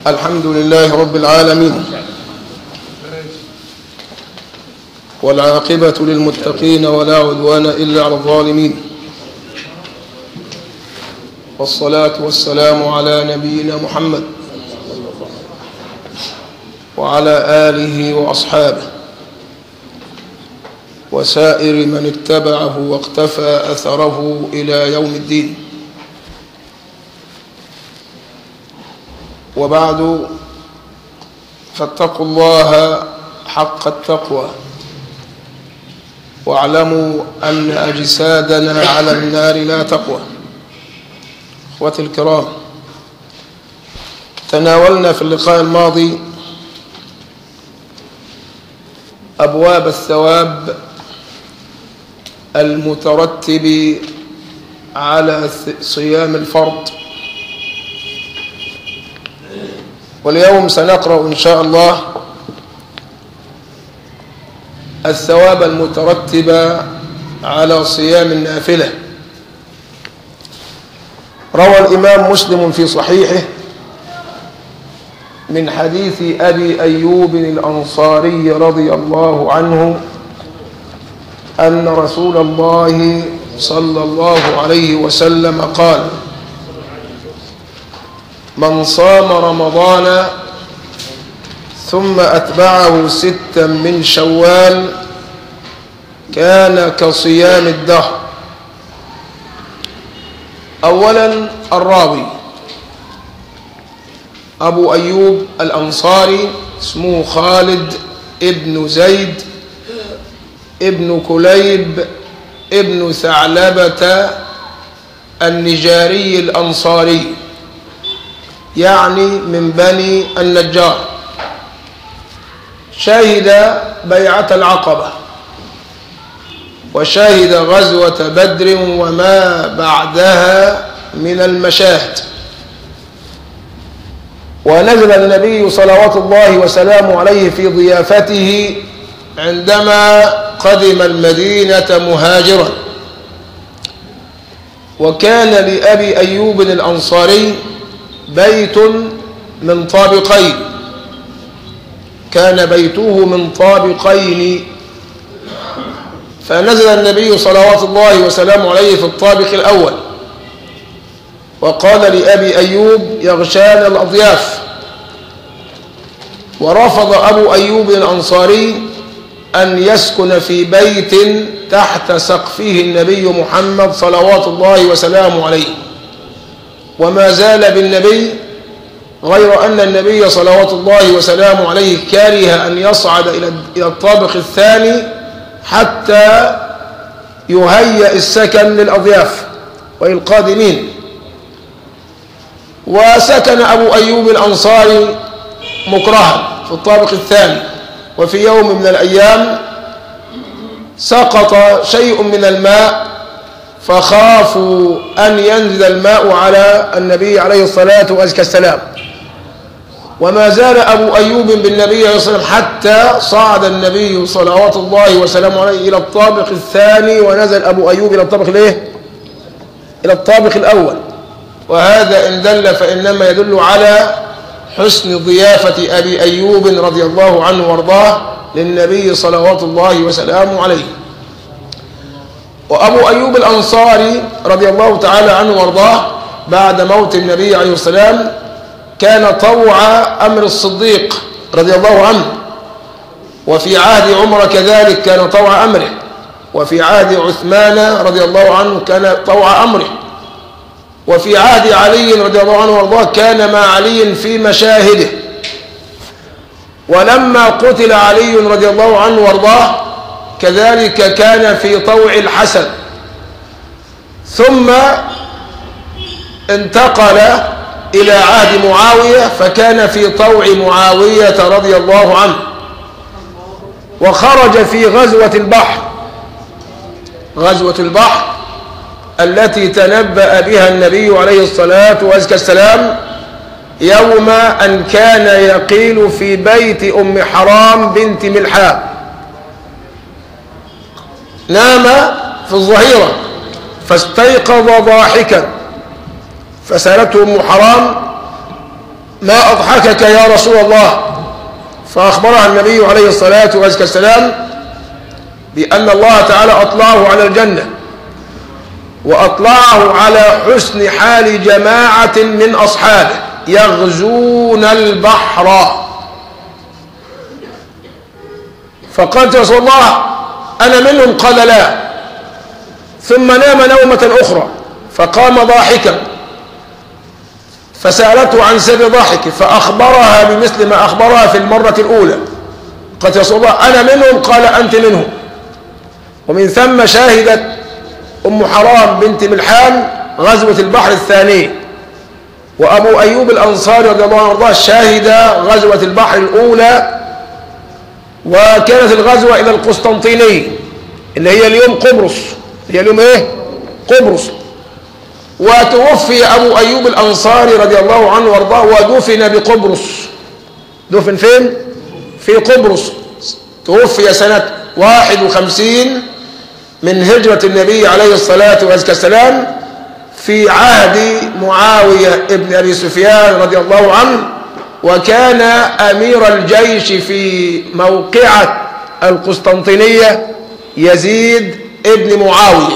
الحمد لله رب العالمين والعاقبة للمتقين ولا عدوان إلا على الظالمين والصلاة والسلام على نبينا محمد وعلى آله وأصحابه وسائر من اتبعه واقتفى أثره إلى يوم الدين وبعد فاتقوا الله حق التقوى واعلموا أن أجسادنا على النار لا تقوى اخوتي الكرام تناولنا في اللقاء الماضي أبواب الثواب المترتب على صيام الفرض واليوم سنقرأ إن شاء الله الثواب المترتب على صيام النافلة روى الإمام مسلم في صحيحه من حديث أبي أيوب الأنصاري رضي الله عنه أن رسول الله صلى الله عليه وسلم قال من صام رمضان ثم أتبعه ستا من شوال كان كصيام الدهر أولا الراوي أبو أيوب الأنصاري اسمه خالد ابن زيد ابن كليب ابن ثعلبة النجاري الأنصاري يعني من بني النجار شهد بيعة العقبة وشهد غزوة بدر وما بعدها من المشاهد ونزل النبي صلوات الله وسلامه عليه في ضيافته عندما قدم المدينة مهاجرا وكان لأبي أيوب الأنصاري بيت من طابقين كان بيته من طابقين فنزل النبي صلوات الله وسلامه عليه في الطابق الأول وقال لأبي أيوب يغشانا الأضياف ورفض أبو أيوب الأنصاري أن يسكن في بيت تحت سقفه النبي محمد صلوات الله وسلامه عليه وما زال بالنبي غير أن النبي صلوات الله وسلامه عليه كاره أن يصعد إلى الطابق الثاني حتى يهيئ السكن للأضياف والقادمين وسكن أبو أيوب الأنصاري مكرها في الطابق الثاني وفي يوم من الأيام سقط شيء من الماء فخافوا أن ينزل الماء على النبي عليه الصلاة والسلام وما زال أبو أيوب بالنبي عليه الصلاة والسلام حتى صعد النبي صلوات الله وسلامه عليه إلى الطابق الثاني ونزل أبو أيوب إلى الطابق الإيه؟ إلى الطابق الأول وهذا إن دل فإنما يدل على حسن ضيافة أبي أيوب رضي الله عنه وارضاه للنبي صلوات الله وسلامه عليه وأبو أيوب الأنصاري رضي الله تعالى عنه وارضاه بعد موت النبي عليه السلام كان طوع أمر الصديق رضي الله عنه وفي عهد عمر كذلك كان طوع أمره وفي عهد عثمان رضي الله عنه كان طوع أمره وفي عهد علي رضي الله عنه وارضاه كان مع علي في مشاهده ولما قتل علي رضي الله عنه وارضاه كذلك كان في طوع الحسن ثم انتقل إلى عهد معاوية فكان في طوع معاوية رضي الله عنه وخرج في غزوة البحر غزوة البحر التي تنبأ بها النبي عليه الصلاة والسلام يوم أن كان يقيل في بيت أم حرام بنت ملحان نام في الظهيرة فاستيقظ ضاحكا فسألته أم حرام ما أضحكك يا رسول الله فأخبرها النبي عليه الصلاة والسلام بأن الله تعالى أطلعه على الجنة وأطلعه على حسن حال جماعة من أصحابه يغزون البحر فقالت يا رسول الله أنا منهم قال لا ثم نام نومة أخرى فقام ضاحكا فسألته عن سر ضحك فأخبرها بمثل ما أخبرها في المرة الأولى قالت يا رسول الله أنا منهم قال أنت منهم ومن ثم شاهدت أم حرام بنت ملحان غزوة البحر الثانية وأبو أيوب الأنصاري رضي الله عنه شاهد غزوة البحر الأولى وكانت الغزوة إلى القسطنطينية اللي هي اليوم قبرص هي اليوم إيه؟ قبرص وتوفي أبو أيوب الأنصاري رضي الله عنه وارضاه ودفن بقبرص دفن فين؟ في قبرص توفي سنة واحد وخمسين من هجرة النبي عليه الصلاة والسلام في عهد معاوية ابن أبي سفيان رضي الله عنه وكان أمير الجيش في موقعة القسطنطينية يزيد ابن معاوية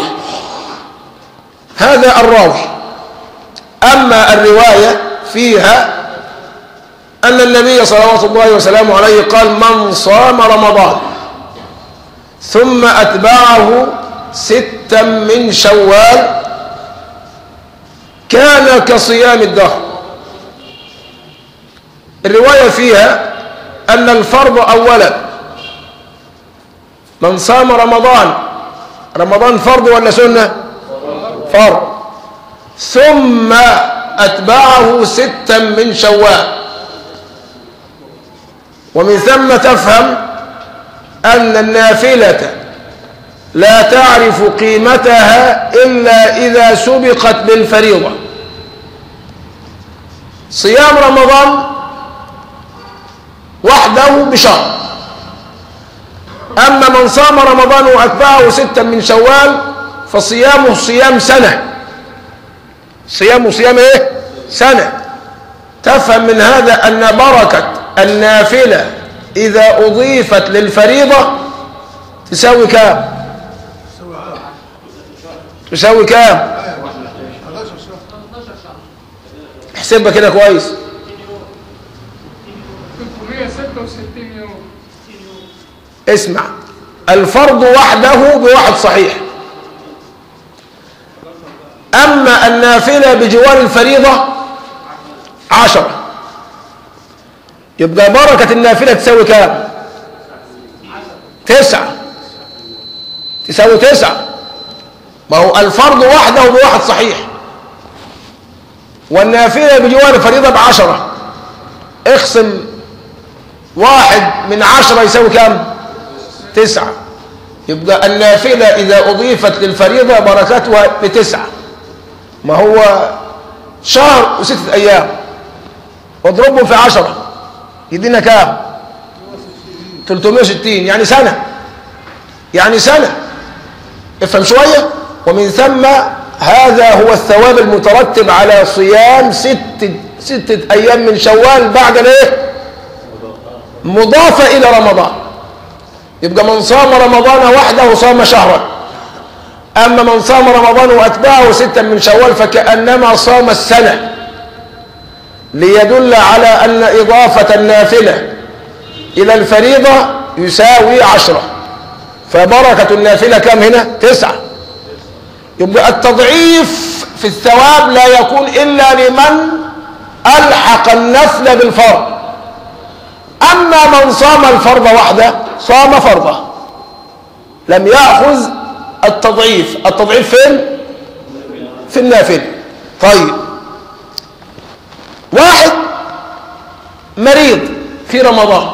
هذا الراوي أما الرواية فيها أن النبي صلوات الله وسلامه عليه قال من صام رمضان ثم أتبعه ستا من شوال كان كصيام الدهر الرواية فيها أن الفرض أولا من صام رمضان رمضان فرض ولا سنة فرض ثم أتبعه ستا من شوال ومن ثم تفهم أن النافلة لا تعرف قيمتها إلا إذا سبقت بالفريضة صيام رمضان وحده بشهر أما من صام رمضان وأتبعه ستا من شوال فصيامه صيام سنة صيامه صيام إيه؟ سنة تفهم من هذا أن بركة النافلة إذا أضيفت للفريضة تساوي كام تساوي كام احسبها كده كويس 366 يوم اسمع الفرض وحده بواحد صحيح أما النافلة بجوار الفريضة عشرة يبقى بركة النافلة تساوي كام تسعة تساوي تسعة ما هو الفرض وحده بواحد صحيح والنافلة بجوار الفريضة بعشرة اقسم واحد من عشرة يساوي كام تسعة يبقى النافلة إذا أضيفت للفريضة بركتها بتسعة ما هو شهر وستة أيام واضربهم في عشرة يدينا كام 360 يعني سنة يعني سنة افهم شوية ومن ثم هذا هو الثواب المترتب على صيام ستة, ستة أيام من شوال بعد الايه مضافة إلى رمضان يبقى من صام رمضان وحده صام شهرا أما من صام رمضان وأتبعه ستا من شوال فكأنما صام السنة ليدل على أن إضافة النافلة إلى الفريضة يساوي عشرة فبركة النافلة كم هنا تسعة يبقى التضعيف في الثواب لا يكون إلا لمن ألحق النفل بالفرض أما من صام الفرض وحده صام فرضه لم يأخذ التضعيف التضعيف فين في النافل طيب واحد مريض في رمضان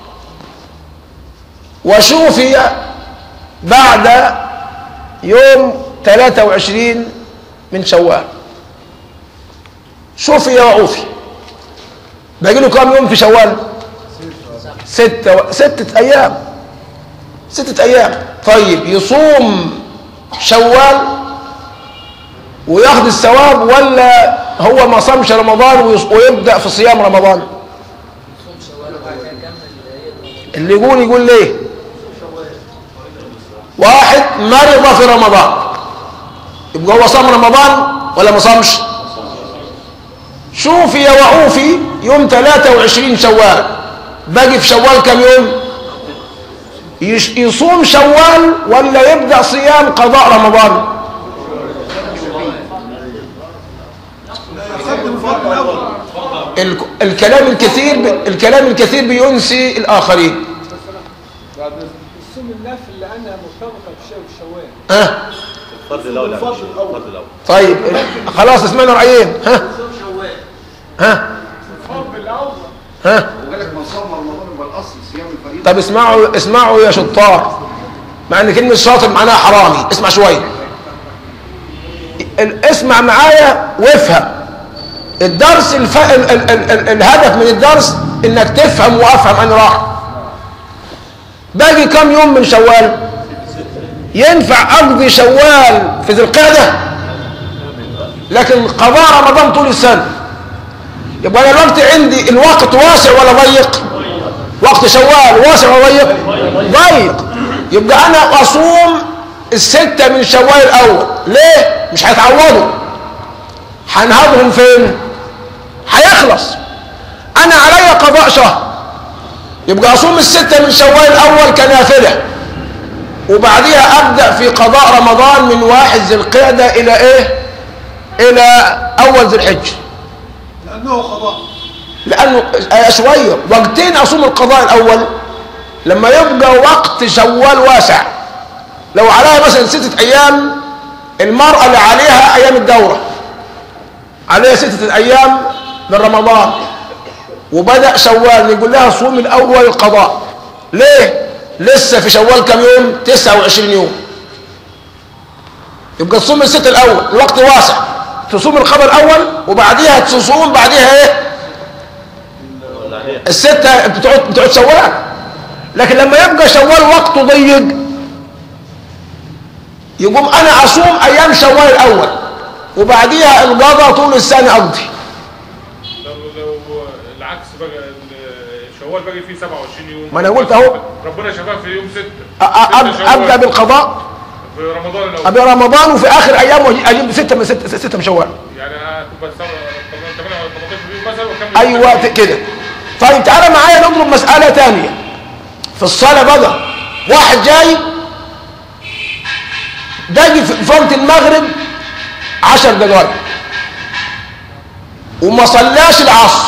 وشوفي بعد يوم 23 من شوال شوفي وعوفي باقي له كم يوم في شوال ستة و... ستة أيام ستة أيام طيب يصوم شوال وياخذ الثواب ولا هو ما صامش رمضان ويص- ويبدا في صيام رمضان اللي يقول يقول ليه واحد مرض في رمضان يبقى هو صام رمضان ولا ما صامش شوفي يا وعوفي يوم 23 شوال باقي في شوال كم يوم يش- يصوم شوال ولا يبدا صيام قضاء رمضان ال- الكلام الكثير ب- الكلام الكثير بينسي الاخرين الصوم النافل لانها مرتبطه بشيء الشوال ها الفرد الاول يا باشا، الفرد الاول طيب خلاص اسمعنا رايين ها ها الفرض الاول ها وقالك من صام رمضان يبقى الاصل صيام الفريضه طب اسمعوا اسمعوا يا شطار مع ان كلمه شاطر معناها حرامي اسمع شويه ال- اسمع معايا وافهم الدرس الف... ال... ال... ال... ال... الهدف من الدرس انك تفهم وافهم انا راح باقي كم يوم من شوال ينفع اقضي شوال في ذي القعده لكن قضاء رمضان طول السنه يبقى انا الوقت عندي الوقت واسع ولا ضيق وقت شوال واسع ولا ضيق ضيق يبقى انا اصوم الستة من شوال الاول ليه مش هيتعوضوا هنهضهم فين هيخلص انا عليا قضاء شهر يبقى اصوم الستة من شوال الاول كنافلة وبعديها ابدأ في قضاء رمضان من واحد ذي القعدة الى ايه الى اول ذي الحجه لانه قضاء لانه آه شويه وقتين اصوم القضاء الاول لما يبقى وقت شوال واسع لو عليها مثلا ستة ايام المرأة اللي عليها ايام الدورة عليها ستة ايام من رمضان وبدأ شوال يقول لها صوم الاول القضاء ليه لسه في شوال كم يوم 29 يوم يبقى تصوم الست الاول الوقت واسع تصوم القضاء الاول وبعديها تصوم بعديها ايه الستة بتقعد بتقعد شوال لكن لما يبقى شوال وقته ضيق يقوم انا اصوم ايام شوال الاول وبعديها القضاء طول السنة اقضي لو لو العكس بقى شوال باقي فيه 27 يوم ما أنا قلت أهو. ربنا شفاه في يوم 6 أ- أ- أب- ابدا بالقضاء في رمضان الاول ابي رمضان وفي اخر ايام وأجي- اجيب ستة من ستة, ستة من شوال يعني هتبقى 18 يوم مثلا واكمل ايوه كده طيب تعالى معايا نضرب مسألة تانية في الصلاة بقى واحد جاي باجي في وقت المغرب عشر دقائق وما صلاش العصر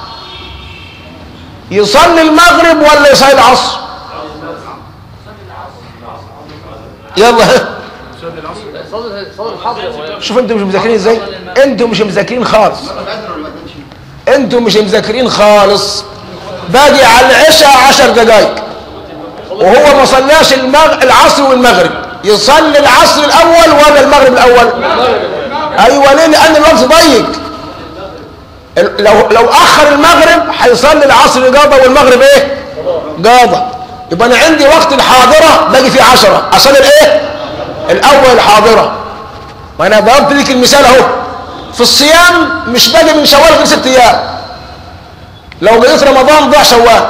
يصلي المغرب ولا يصلي العصر يلا صدر صدر الحضر شوف انتوا مش مذاكرين ازاي انتوا مش مذاكرين خالص بدر ولا ما كانش انتوا مش مذاكرين خالص باجي على العشاء عشر دقايق وهو ما صلاش المغ... العصر والمغرب يصلي العصر الاول ولا المغرب الاول ايوه ليه لان الوقت ضيق ال- لو لو اخر المغرب هيصلي العصر قاضى والمغرب ايه قاضى يبقى انا عندي وقت الحاضره باجي فيه عشرة اصلي الايه الاول الحاضره ما انا ضربت لك المثال اهو في الصيام مش باجي من شوال غير ست ايام لو بقيت رمضان ضاع شوال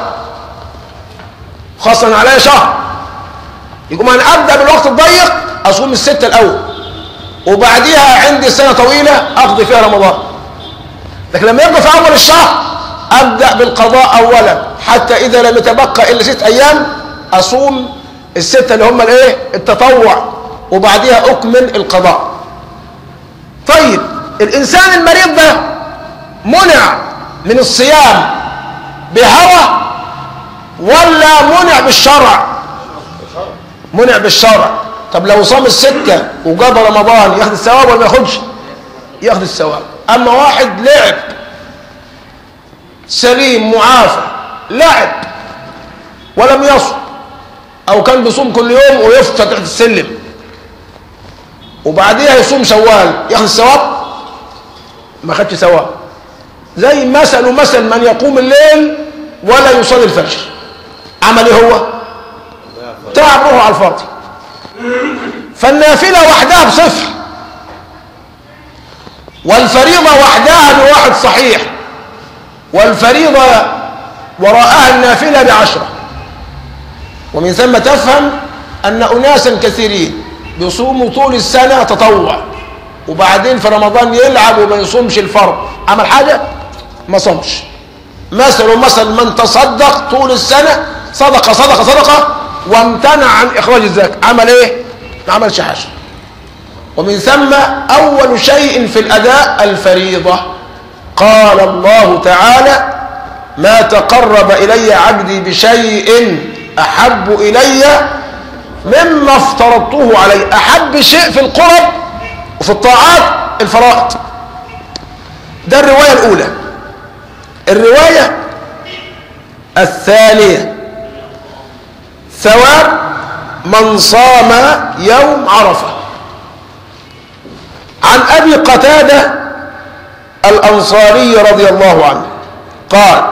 خاصة عليا شهر يقوم انا ابدا بالوقت الضيق اصوم الستة الاول وبعديها عندي سنة طويلة اقضي فيها رمضان لكن لما يبقى في اول الشهر ابدا بالقضاء اولا حتى اذا لم يتبقى الا ست ايام اصوم الستة اللي هم الايه التطوع وبعديها اكمل القضاء طيب الانسان المريض ده منع من الصيام بهوى ولا منع بالشرع منع بالشرع طب لو صام الستة وقضى رمضان ياخد الثواب ولا ما ياخدش ياخد الثواب اما واحد لعب سليم معافى لعب ولم يصم او كان بيصوم كل يوم ويفطر تحت السلم وبعديها يصوم شوال ياخد الثواب ما خدش ثواب زي مثل مثل من يقوم الليل ولا يصلي الفجر عمل ايه هو تعب روحه على الفاضي فالنافله وحدها بصفر والفريضة وحدها بواحد صحيح والفريضة وراءها النافلة بعشرة ومن ثم تفهم أن أناسا كثيرين بيصوموا طول السنة تطوع وبعدين في رمضان يلعب وما يصومش الفرض عمل حاجة ما صومش مثل مثل من تصدق طول السنة صدقة صدقة صدقة وامتنع عن إخراج الزكاة عمل إيه؟ ما عملش حاجة ومن ثم أول شيء في الأداء الفريضة قال الله تعالى ما تقرب إلي عبدي بشيء أحب إلي مما افترضته عليه أحب شيء في القرب وفي الطاعات الفرائض ده الرواية الأولى الرواية الثانية ثواب من صام يوم عرفة عن أبي قتادة الأنصاري رضي الله عنه قال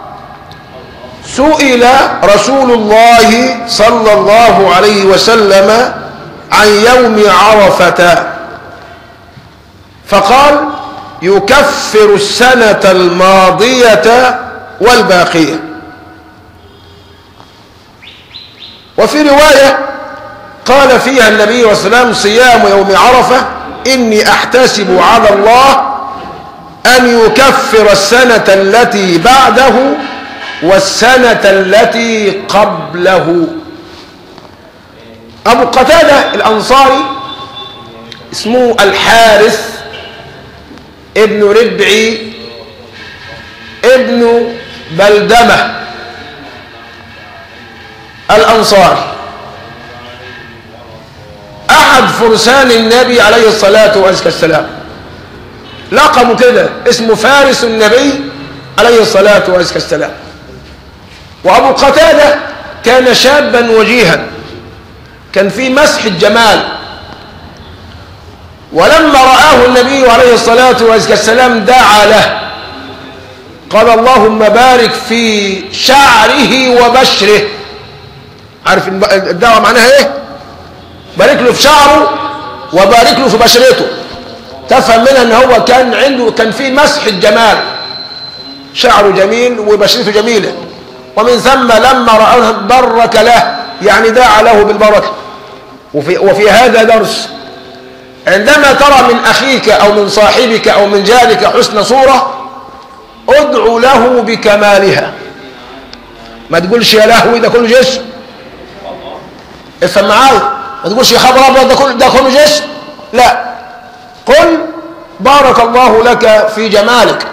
سئل رسول الله صلى الله عليه وسلم عن يوم عرفة فقال يكفر السنة الماضية والباقية وفي رواية قال فيها النبي صلى الله عليه وسلم صيام يوم عرفة إني أحتسب على الله أن يكفر السنة التي بعده والسنة التي قبله أبو قتادة الأنصاري اسمه الحارث ابن ربعي ابن بلدمة الأنصاري أحد فرسان النبي عليه الصلاة والسلام لقبه كده اسمه فارس النبي عليه الصلاة والسلام وأبو قتادة كان شابا وجيها كان في مسح الجمال ولما رآه النبي عليه الصلاة والسلام دعا له قال اللهم بارك في شعره وبشره عارف الدعوة معناها ايه بارك له في شعره وبارك له في بشرته تفهم منها ان هو كان عنده كان في مسح الجمال شعره جميل وبشرته جميله ومن ثم لما رأوه برك له يعني دعا له بالبركة وفي, وفي هذا درس عندما ترى من أخيك أو من صاحبك أو من جارك حسن صورة ادعو له بكمالها ما تقولش يا لهوي ده كله جسم افهم معايا ما تقولش يا خبر ابيض ده كله ده كله جسم لا قل بارك الله لك في جمالك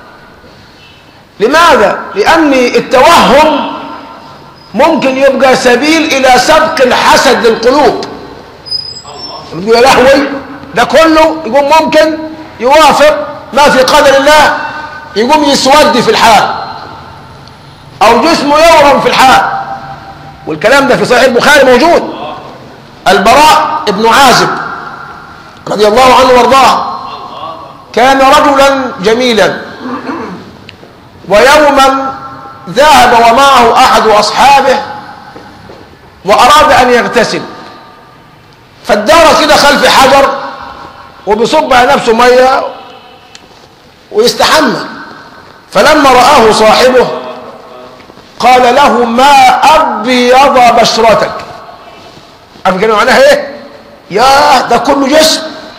لماذا لان التوهم ممكن يبقى سبيل الى سبق الحسد للقلوب تقول يا لهوي ده كله يقوم ممكن يوافق ما في قدر الله يقوم يسود في الحال او جسمه يورم في الحال والكلام ده في صحيح البخاري موجود البراء ابن عازب رضي الله عنه وارضاه كان رجلا جميلا ويوما ذهب ومعه احد اصحابه واراد ان يغتسل فادار كده خلف حجر وبيصب على نفسه ميه ويستحمى فلما رآه صاحبه قال له ما أبيض بشرتك عارف كلمة معناها ايه يا ده كله جسم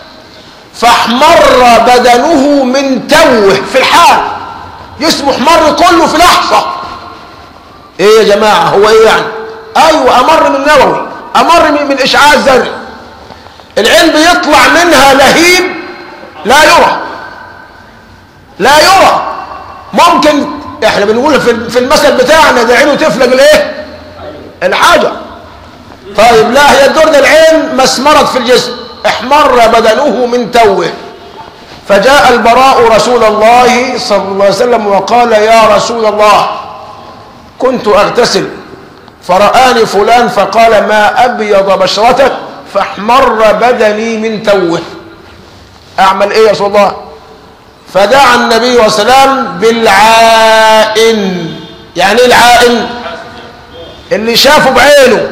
فاحمر بدنه من توه في الحال جسمه احمر كله في لحظة ايه يا جماعة هو ايه يعني ايوه امر من نووي امر من, من اشعاع الذري العين بيطلع منها لهيب لا يرى لا يرى ممكن احنا بنقول في في المثل بتاعنا ده عينه تفلق الايه الحجر طيب لا هي الدور ده العين مسمرت في الجسم احمر بدنه من توه فجاء البراء رسول الله صلى الله عليه وسلم وقال يا رسول الله كنت اغتسل فرآني فلان فقال ما أبيض بشرتك فاحمر بدني من توه أعمل إيه يا رسول الله فدعا النبي صلى الله عليه وسلم بالعائن يعني ايه العائن اللي شافه بعينه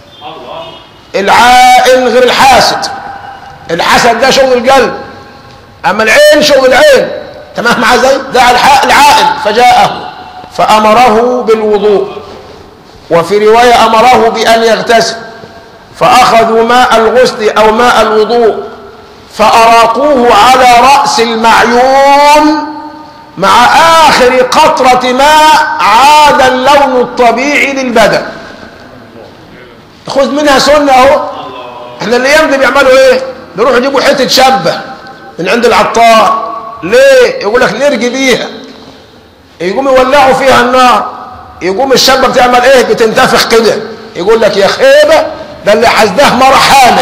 العائن غير الحاسد الحسد ده شغل القلب اما العين شغل العين تمام مع زي دعا الح- العائل فجاءه فامره بالوضوء وفي روايه امره بان يغتسل فاخذوا ماء الغسل او ماء الوضوء فاراقوه على راس المعيون مع اخر قطره ماء عاد اللون الطبيعي للبدن خذ منها سنه اهو احنا الايام دي بيعملوا ايه بيروحوا يجيبوا حته شابه من عند العطار ليه يقول لك نرجي بيها يقوم يولعوا فيها النار يقوم الشابه بتعمل ايه بتنتفخ كده يقول لك يا خيبه ده اللي حسده مره حامل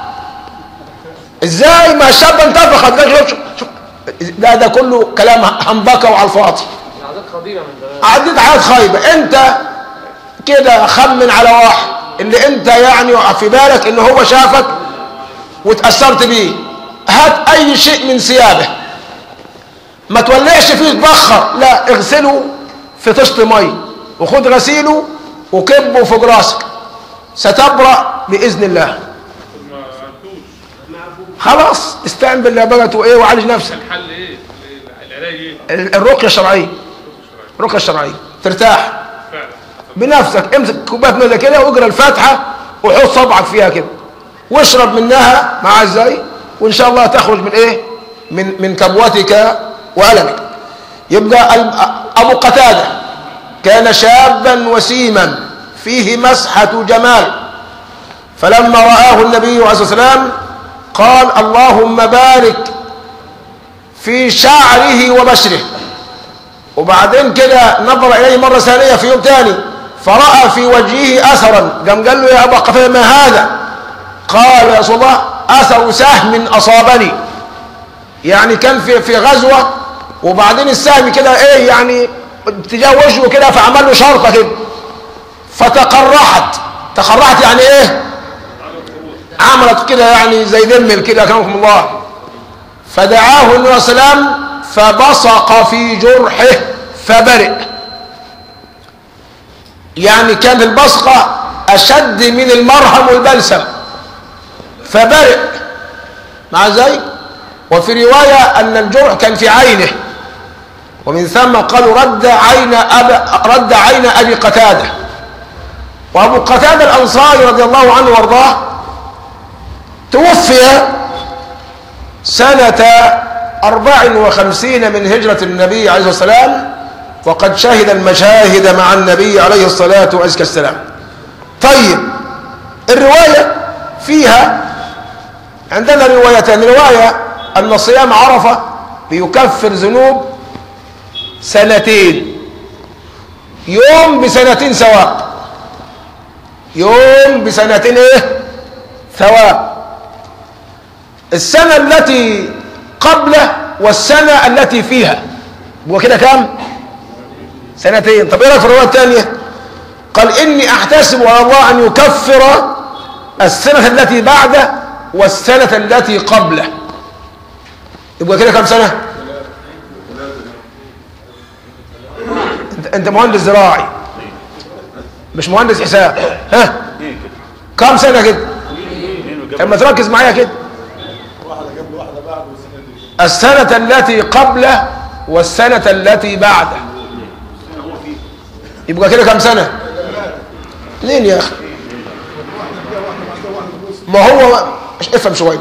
ازاي ما الشابه انتفخت ده شوف شوف ده ده كله كلام همبكه وعلى الفاضي عادات خطيرة من زمان عديت حياة خايبة انت كده خمن على واحد اللي انت يعني في بالك ان هو شافك وتأثرت بيه هات اي شيء من ثيابه ما تولعش فيه تبخر لا اغسله في طشت مي وخد غسيله وكبه فوق راسك ستبرأ بإذن الله ما عرفتوش خلاص استعن بالله بقى وايه وعالج نفسك الحل ايه العلاج ايه ال- الرقية الشرعية الرقية الشرعية ترتاح فعلا بنفسك امسك كوبايه ميه كده واقرا الفاتحه وحط صبعك فيها كده واشرب منها مع ازاي وان شاء الله تخرج من ايه من من كبوتك والمك يبقى ال- ابو قتاده كان شابا وسيما فيه مسحه جمال فلما رآه النبي عليه الصلاة والسلام قال اللهم بارك في شعره وبشره وبعدين كده نظر إليه مرة ثانية في يوم ثاني فرأى في وجهه أثرا قام قال له يا أبا قتادة ما هذا قال يا رسول الله أثر سهم أصابني يعني كان في في غزوة وبعدين السهم كده إيه يعني اتجاه وجهه كده فعمل له شرطة كده فتقرحت تقرحت يعني إيه عملت كده يعني زي دمل كده كرمكم الله فدعاه النبي صلى الله عليه وسلم فبصق في جرحه فبرئ يعني كان البصقة أشد من المرهم والبلسم فبرئ مع ذلك وفي رواية أن الجرح كان في عينه ومن ثم قالوا رد عين أب رد عين أبي قتادة وأبو قتادة الأنصاري رضي الله عنه وارضاه توفي سنة أربع وخمسين من هجرة النبي عليه الصلاة والسلام وقد شهد المشاهد مع النبي عليه الصلاة والسلام طيب الرواية فيها عندنا روايتان رواية أن صيام عرفة بيكفر ذنوب سنتين يوم بسنتين ثواب يوم بسنتين ايه ثواب السنة التي قبله والسنة التي فيها هو كده كام سنتين طب ايه رايك في الرواية الثانية قال اني احتسب على الله ان يكفر السنة التي بعده والسنة التي قبله يبقى كده كام سنة انت, انت مهندس زراعي مش مهندس حساب ها كام سنة كده لما تركز معايا كده السنة التي قبله والسنة التي بعده يبقى كده كم سنة اثنين يا اخي ما هو افهم شوية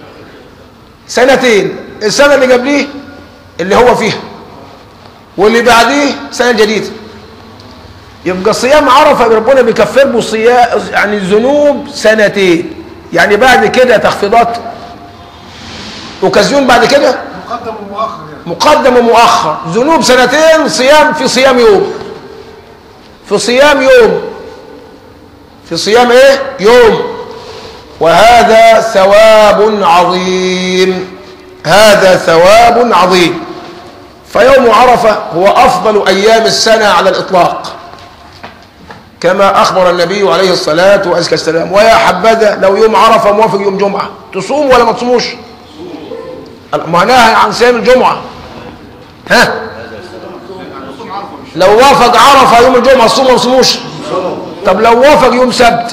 سنتين السنة اللي قبليه اللي هو فيها واللي بعديه سنة جديدة يبقى صيام عرفة ربنا بيكفر به صيام يعني ذنوب سنتين يعني بعد كده تخفيضات اوكازيون بعد كده مقدم ومؤخر يعني مقدم ومؤخر ذنوب سنتين صيام في صيام يوم في صيام يوم في صيام ايه يوم وهذا ثواب عظيم هذا ثواب عظيم فيوم عرفة هو أفضل أيام السنة على الإطلاق كما أخبر النبي عليه الصلاة والسلام ويا حبذا لو يوم عرفة موافق يوم جمعة تصوم ولا ما تصوموش معناها عن صيام الجمعة ها لو وافق عرفة يوم الجمعة تصوم ولا ما تصوموش طب لو وافق يوم سبت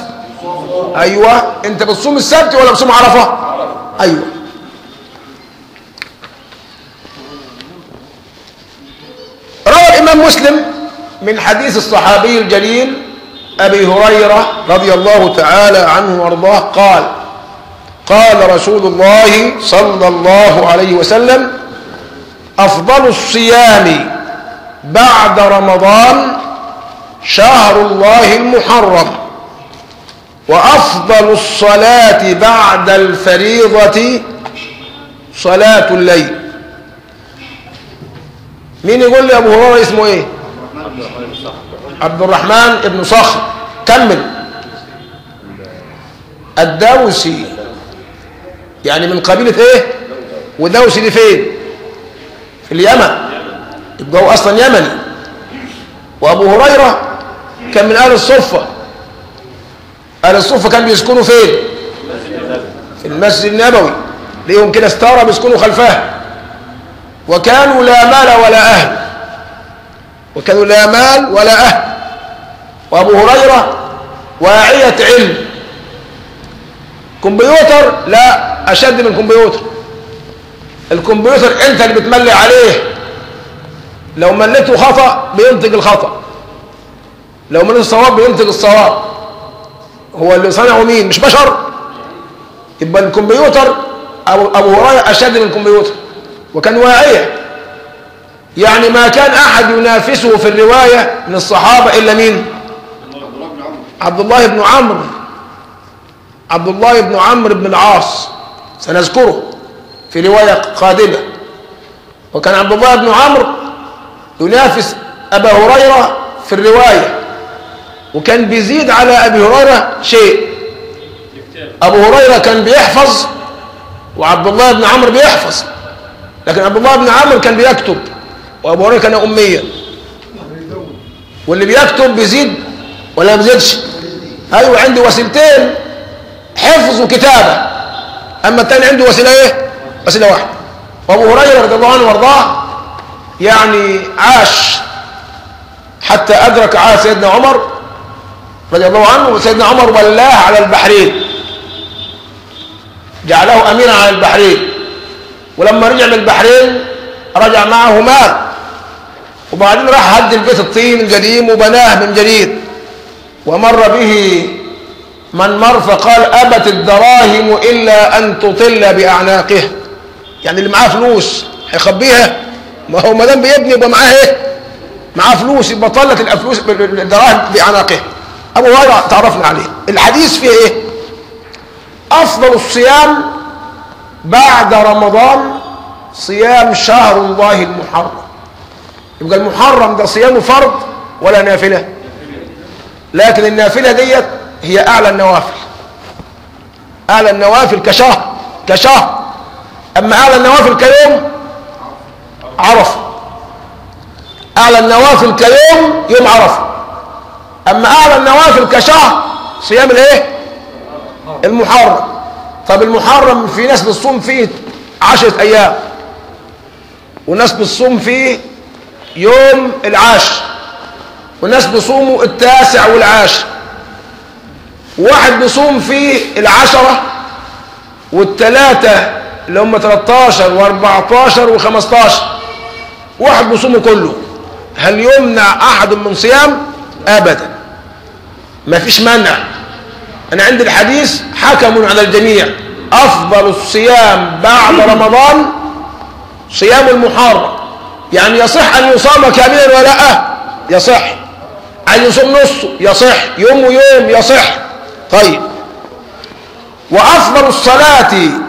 ايوه انت بتصوم السبت ولا بتصوم عرفة ايوه الإمام مسلم من حديث الصحابي الجليل أبي هريرة رضي الله تعالى عنه وارضاه قال قال رسول الله صلى الله عليه وسلم أفضل الصيام بعد رمضان شهر الله المحرم وأفضل الصلاة بعد الفريضة صلاة الليل مين يقول لي أبو هريرة اسمه إيه عبد الرحمن بن صخر كمل الدوسي يعني من قبيلة ايه ودوسي دي فين في اليمن يبقى هو اصلا يمني وابو هريرة كان من اهل الصفة اهل الصفة كان بيسكنوا فين في المسجد النبوي ليهم كده ستارة بيسكنوا خلفها وكانوا لا مال ولا اهل وكانوا لا مال ولا اهل وابو هريرة واعية علم كمبيوتر لا اشد من كمبيوتر الكمبيوتر انت اللي بتملي عليه لو مليته خطأ بينتج الخطأ لو مليته الصواب بينتج الصواب هو اللي صنعه مين مش بشر يبقى الكمبيوتر ابو ابو هريره اشد من الكمبيوتر وكان واعيه يعني ما كان احد ينافسه في الروايه من الصحابه الا مين عبد الله بن عمرو عبد الله بن عمرو بن العاص سنذكره في رواية قادمة وكان عبد الله بن عمرو ينافس أبا هريرة في الرواية وكان بيزيد على أبي هريرة شيء أبو هريرة كان بيحفظ وعبد الله بن عمرو بيحفظ لكن عبد الله بن عمرو كان بيكتب وأبو هريرة كان أميا واللي بيكتب بيزيد ولا ما بيزيدش أيوة عندي وسيلتين حفظ وكتابة أما الثاني عنده وسيلة إيه وسيلة واحدة وأبو هريرة رضي الله عنه وارضاه يعني عاش حتى أدرك عهد سيدنا عمر رضي الله عنه وسيدنا عمر ولاه على البحرين جعله أميرا على البحرين ولما رجع من البحرين رجع معه مال وبعدين راح هد البيت الطين القديم وبناه من جديد ومر به من مر فقال أبت الدراهم إلا أن تطل بأعناقه يعني اللي معاه فلوس هيخبيها ما هو ما دام بيبني يبقى معاه ايه معاه فلوس يبقى طلت الفلوس الدراهم بأعناقه أبو هريرة تعرفنا عليه الحديث فيه ايه أفضل الصيام بعد رمضان صيام شهر الله المحرم يبقى المحرم ده صيامه فرض ولا نافلة لكن النافلة ديت هي أعلى النوافل أعلى النوافل كشهر كشهر أما أعلى النوافل كيوم عرفة أعلى النوافل كيوم يوم عرفة أما أعلى النوافل كشهر صيام الإيه المحرم طب المحرم في ناس بتصوم فيه عشرة أيام وناس بتصوم فيه يوم العاشر وناس بيصوموا التاسع والعاشر واحد بيصوم فيه العشرة والتلاتة اللي هم 13 و14 و15 واحد بيصومه كله هل يمنع أحد من صيام أبدا ما فيش منع أنا عندي الحديث حكم على الجميع أفضل الصيام بعد رمضان صيام المحرم يعني يصح أن يصام كاملا ولا لا يصح أن يصوم نصه يصح يوم ويوم يصح طيب وأفضل الصلاة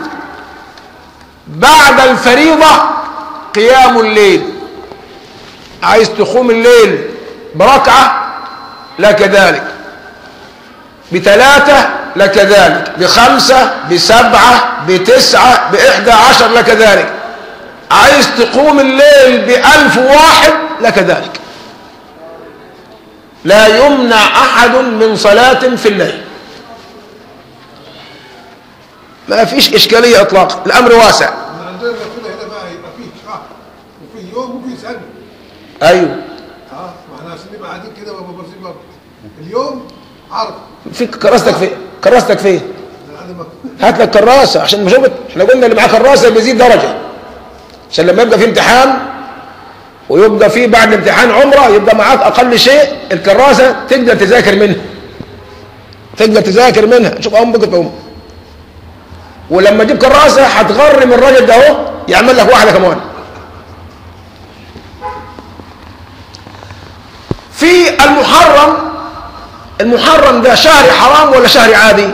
بعد الفريضة قيام الليل عايز تقوم الليل بركعة لك ذلك بثلاثة لك ذلك بخمسة بسبعة بتسعة بإحدى عشر لك ذلك عايز تقوم الليل بألف واحد لك ذلك لا يمنع أحد من صلاة في الليل ما فيش إشكالية إطلاقا الأمر واسع عندنا كده هنا بقى يبقى فيه شهر وفيه يوم وفيه سنه أيوه اه ما احنا عشان نبقى قاعدين كده وابقى بارزين برضه اليوم عرض في كراستك فين كراستك فين يعني ما هات لك كراسة عشان مشوبة احنا قلنا اللي معاه كراسة بيزيد درجة عشان لما يبقى في امتحان ويبقى في بعد امتحان عمره يبقى معاك اقل شيء الكراسه تقدر تذاكر منها تقدر تذاكر منها شوف ام بقت ام ولما تجيب كراسه هتغرم الراجل ده اهو يعمل لك واحده كمان في المحرم المحرم ده شهر حرام ولا شهر عادي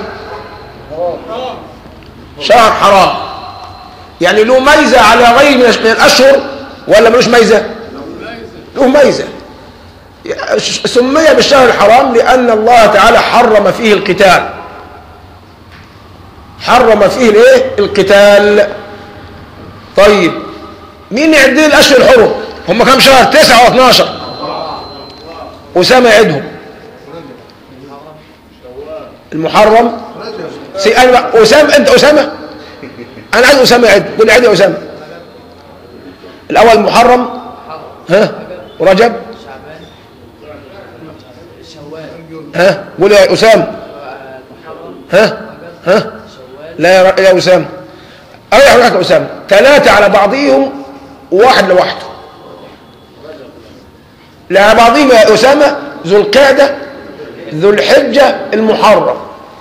شهر حرام يعني له ميزه على غير من من الاشهر ولا ملوش ميزه له ميزه سمي بالشهر الحرام لان الله تعالى حرم فيه القتال حرم فيه الايه القتال طيب مين يعد لي الاشهر الحرم هم كم شهر 9 و12 اسامه يعدهم المحرم سي انا بقى- اسامه انت اسامه انا عايز اسامه يعد قول لي عد يا اسامه الاول محرم ها ورجب ها قول يا اسامه ها ها لا يا ر- يا اسامه اريح معك يا اسامه ثلاثه على بعضهم وواحد لوحده لا على بعضهم يا اسامه ذو القعده ذو الحجه المحرم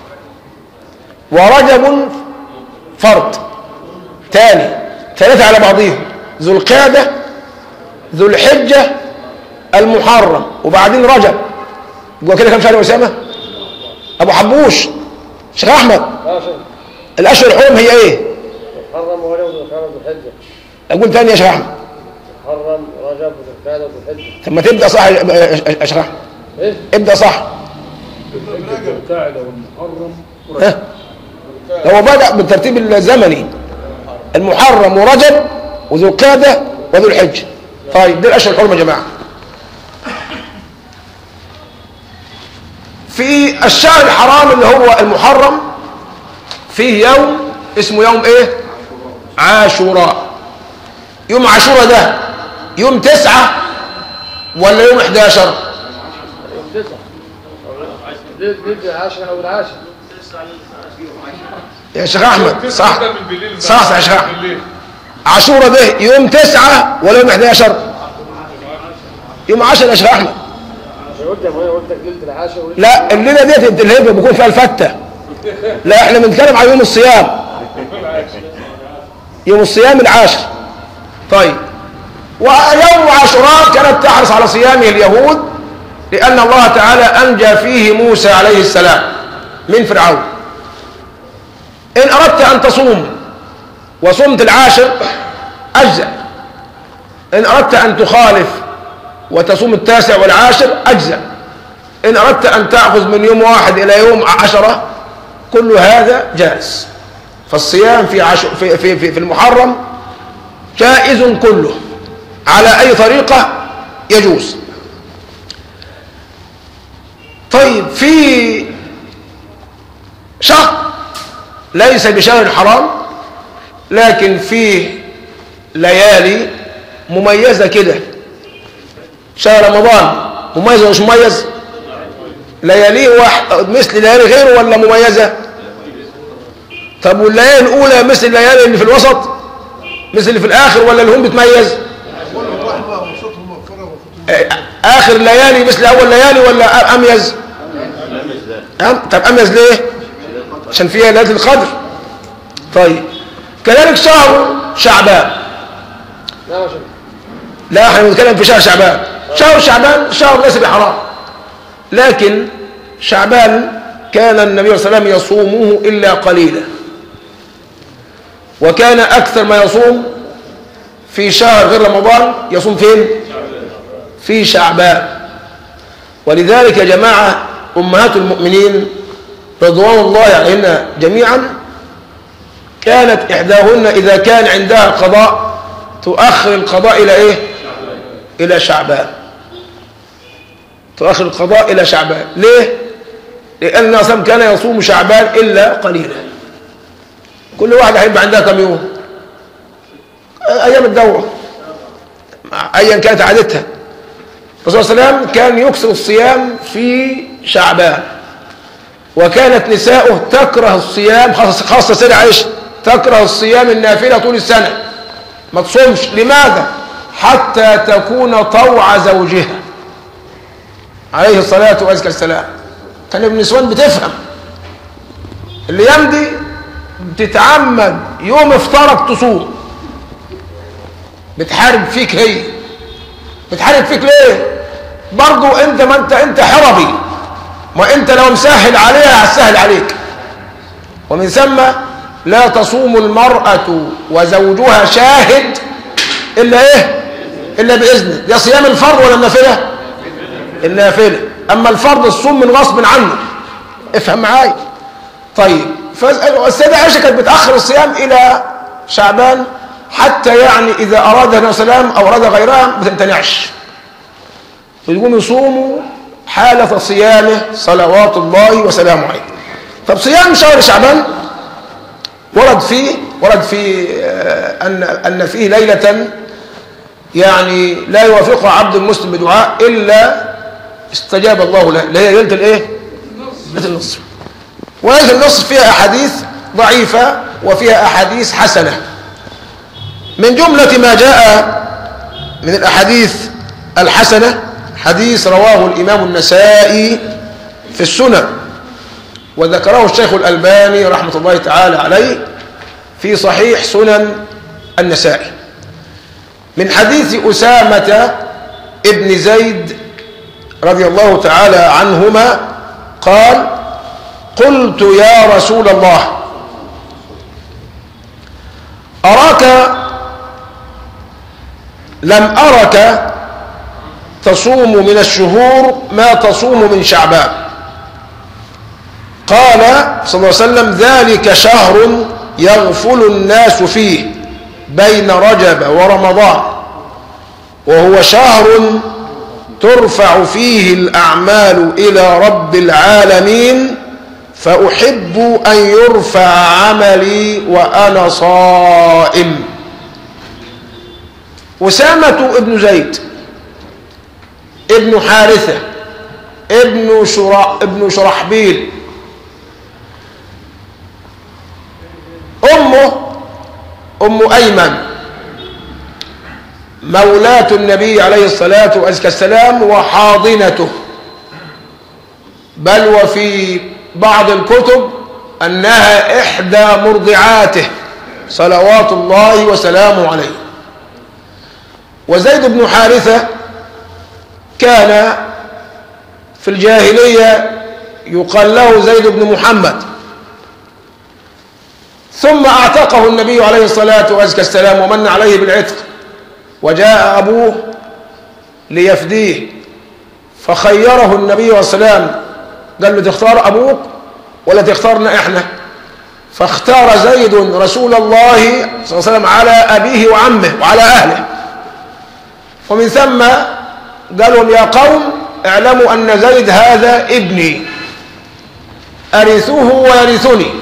ورجب فرد تاني ثلاثة على بعضهم ذو القعدة ذو الحجة المحرم وبعدين رجب يبقى كده كم شهر يا أسامة؟ أبو حبوش شيخ أحمد الأشهر الحرم هي إيه؟ محرم ورجب وذو القعدة وذو الحجة أقول تاني يا شيخ أحمد محرم رجب وذو القعدة وذو الحجة طب ما تبدأ صح يا يا شيخ أحمد ايه؟ ابدأ صح القاعدة والمحرم ها؟ هو بدأ بالترتيب الزمني المحرم ورجب وذو القعدة وذو الحجة طيب دي الأشهر الحرم يا جماعة في الشهر الحرام اللي هو المحرم فيه يوم اسمه يوم ايه عاشوراء يوم عاشوراء ده يوم تسعة ولا يوم 11 يوم تسعة دي دي العاشر أو العاشر يا شيخ احمد صح تبدأ من بالليل صح صح يا شيخ أحمد. بالليل عاشوراء ده يوم تسعة ولا يوم 11 يوم 10 يا شيخ احمد مش قلت يا ابويا قلت لك ليلة العاشر وليلة لا الليله ديت اللي هي بيكون فيها الفته لا احنا بنتكلم على يوم الصيام يوم الصيام العاشر طيب ويوم عاشوراء كانت تحرص على صيامه اليهود لان الله تعالى انجى فيه موسى عليه السلام من فرعون ان اردت ان تصوم وصمت العاشر اجزأ ان اردت ان تخالف وتصوم التاسع والعاشر اجزأ إن أردت أن تأخذ من يوم واحد إلى يوم عشرة كل هذا جائز فالصيام في, عش... في, في, في, في المحرم جائز كله على أي طريقة يجوز طيب في شهر ليس بشهر حرام لكن فيه ليالي مميزة كده شهر رمضان مميز ولا مش مميز لياليه واحد مثل ليالي غيره ولا مميزة طب والليالي الأولى مثل الليالي اللي في الوسط مثل اللي في الآخر ولا اللي هم بتميز أولهم رحمة وصوتهم مغفرة وخطوهم آه، آخر الليالي مثل أول ليالي ولا أميز أم؟ طب أميز ليه عشان فيها ليلة القدر طيب كذلك شهر شعبان لا يا شيخ لا احنا بنتكلم في شهر شعبان شهر شعبان شهر ليس بحرام لكن شعبان كان النبي صلى الله عليه وسلم يصومه إلا قليلا وكان أكثر ما يصوم في شهر غير رمضان يصوم فين في شعبان ولذلك يا جماعة أمهات المؤمنين رضوان الله عليهن جميعا كانت إحداهن إذا كان عندها قضاء تؤخر القضاء إلى إيه إلى شعبان تؤخر القضاء إلى شعبان ليه لأن النبي صلى الله عليه وسلم كان يصوم شعبان إلا قليلا كل واحد هيبقى عندها كم يوم أيام الدورة أيا كانت عادتها الرسول صلى الله عليه وسلم كان يكثر الصيام في شعبان وكانت نساؤه تكره الصيام خاصة, خاصة سيدة عائشة تكره الصيام النافلة طول السنة ما تصومش لماذا حتى تكون طوع زوجها عليه الصلاة والسلام كان ابن نسوان بتفهم اللي يمدي بتتعمد يوم افطارك تصوم بتحارب فيك هي بتحارب فيك ليه برضو انت ما انت انت حربي ما انت لو مسهل عليها هتسهل عليك ومن ثم لا تصوم المرأة وزوجها شاهد إلا إيه إلا بإذنه ده صيام الفرض ولا النافلة النافلة أما الفرض الصوم من غصب عنه افهم معايا طيب فالسيدة عائشة كانت بتأخر الصيام إلى شعبان حتى يعني إذا أراد النبي صلى الله عليه وسلم أو أراد غيرها ما تمتنعش ويقوم يصوموا حالة صيامه صلوات الله وسلامه عليه طب صيام شهر شعبان ورد فيه ورد فيه آه، أن أن فيه ليلة يعني لا يوافقها عبد المسلم بدعاء إلا استجاب الله له اللي هي ليلة الإيه؟ ليلة النصف وليلة النصف فيها أحاديث ضعيفة وفيها أحاديث حسنة من جملة ما جاء من الأحاديث الحسنة حديث رواه الإمام النسائي في السنن وذكره الشيخ الألباني رحمة الله تعالى عليه في صحيح سنن النسائي من حديث أسامة ابن زيد رضي الله تعالى عنهما قال قلت يا رسول الله أراك لم أرك تصوم من الشهور ما تصوم من شعبان قال صلى الله عليه وسلم ذلك شهر يغفل الناس فيه بين رجب ورمضان وهو شهر ترفع فيه الأعمال إلى رب العالمين فأحب أن يرفع عملي وأنا صائم أسامة ابن زيد ابن حارثة ابن شرا ابن شرحبيل أمه أم أيمن مولاة النبي عليه الصلاة والسلام وحاضنته بل وفي بعض الكتب أنها إحدى مرضعاته صلوات الله وسلامه عليه وزيد بن حارثة كان في الجاهلية يقال له زيد بن محمد ثم اعتقه النبي عليه الصلاة والسلام ومن عليه بالعتق وجاء أبوه ليفديه فخيره النبي والسلام قال له تختار أبوك ولا تختارنا إحنا فاختار زيد رسول الله صلى الله عليه وسلم على أبيه وعمه وعلى أهله ومن ثم قال لهم يا قوم اعلموا أن زيد هذا ابني أرثوه ويرثني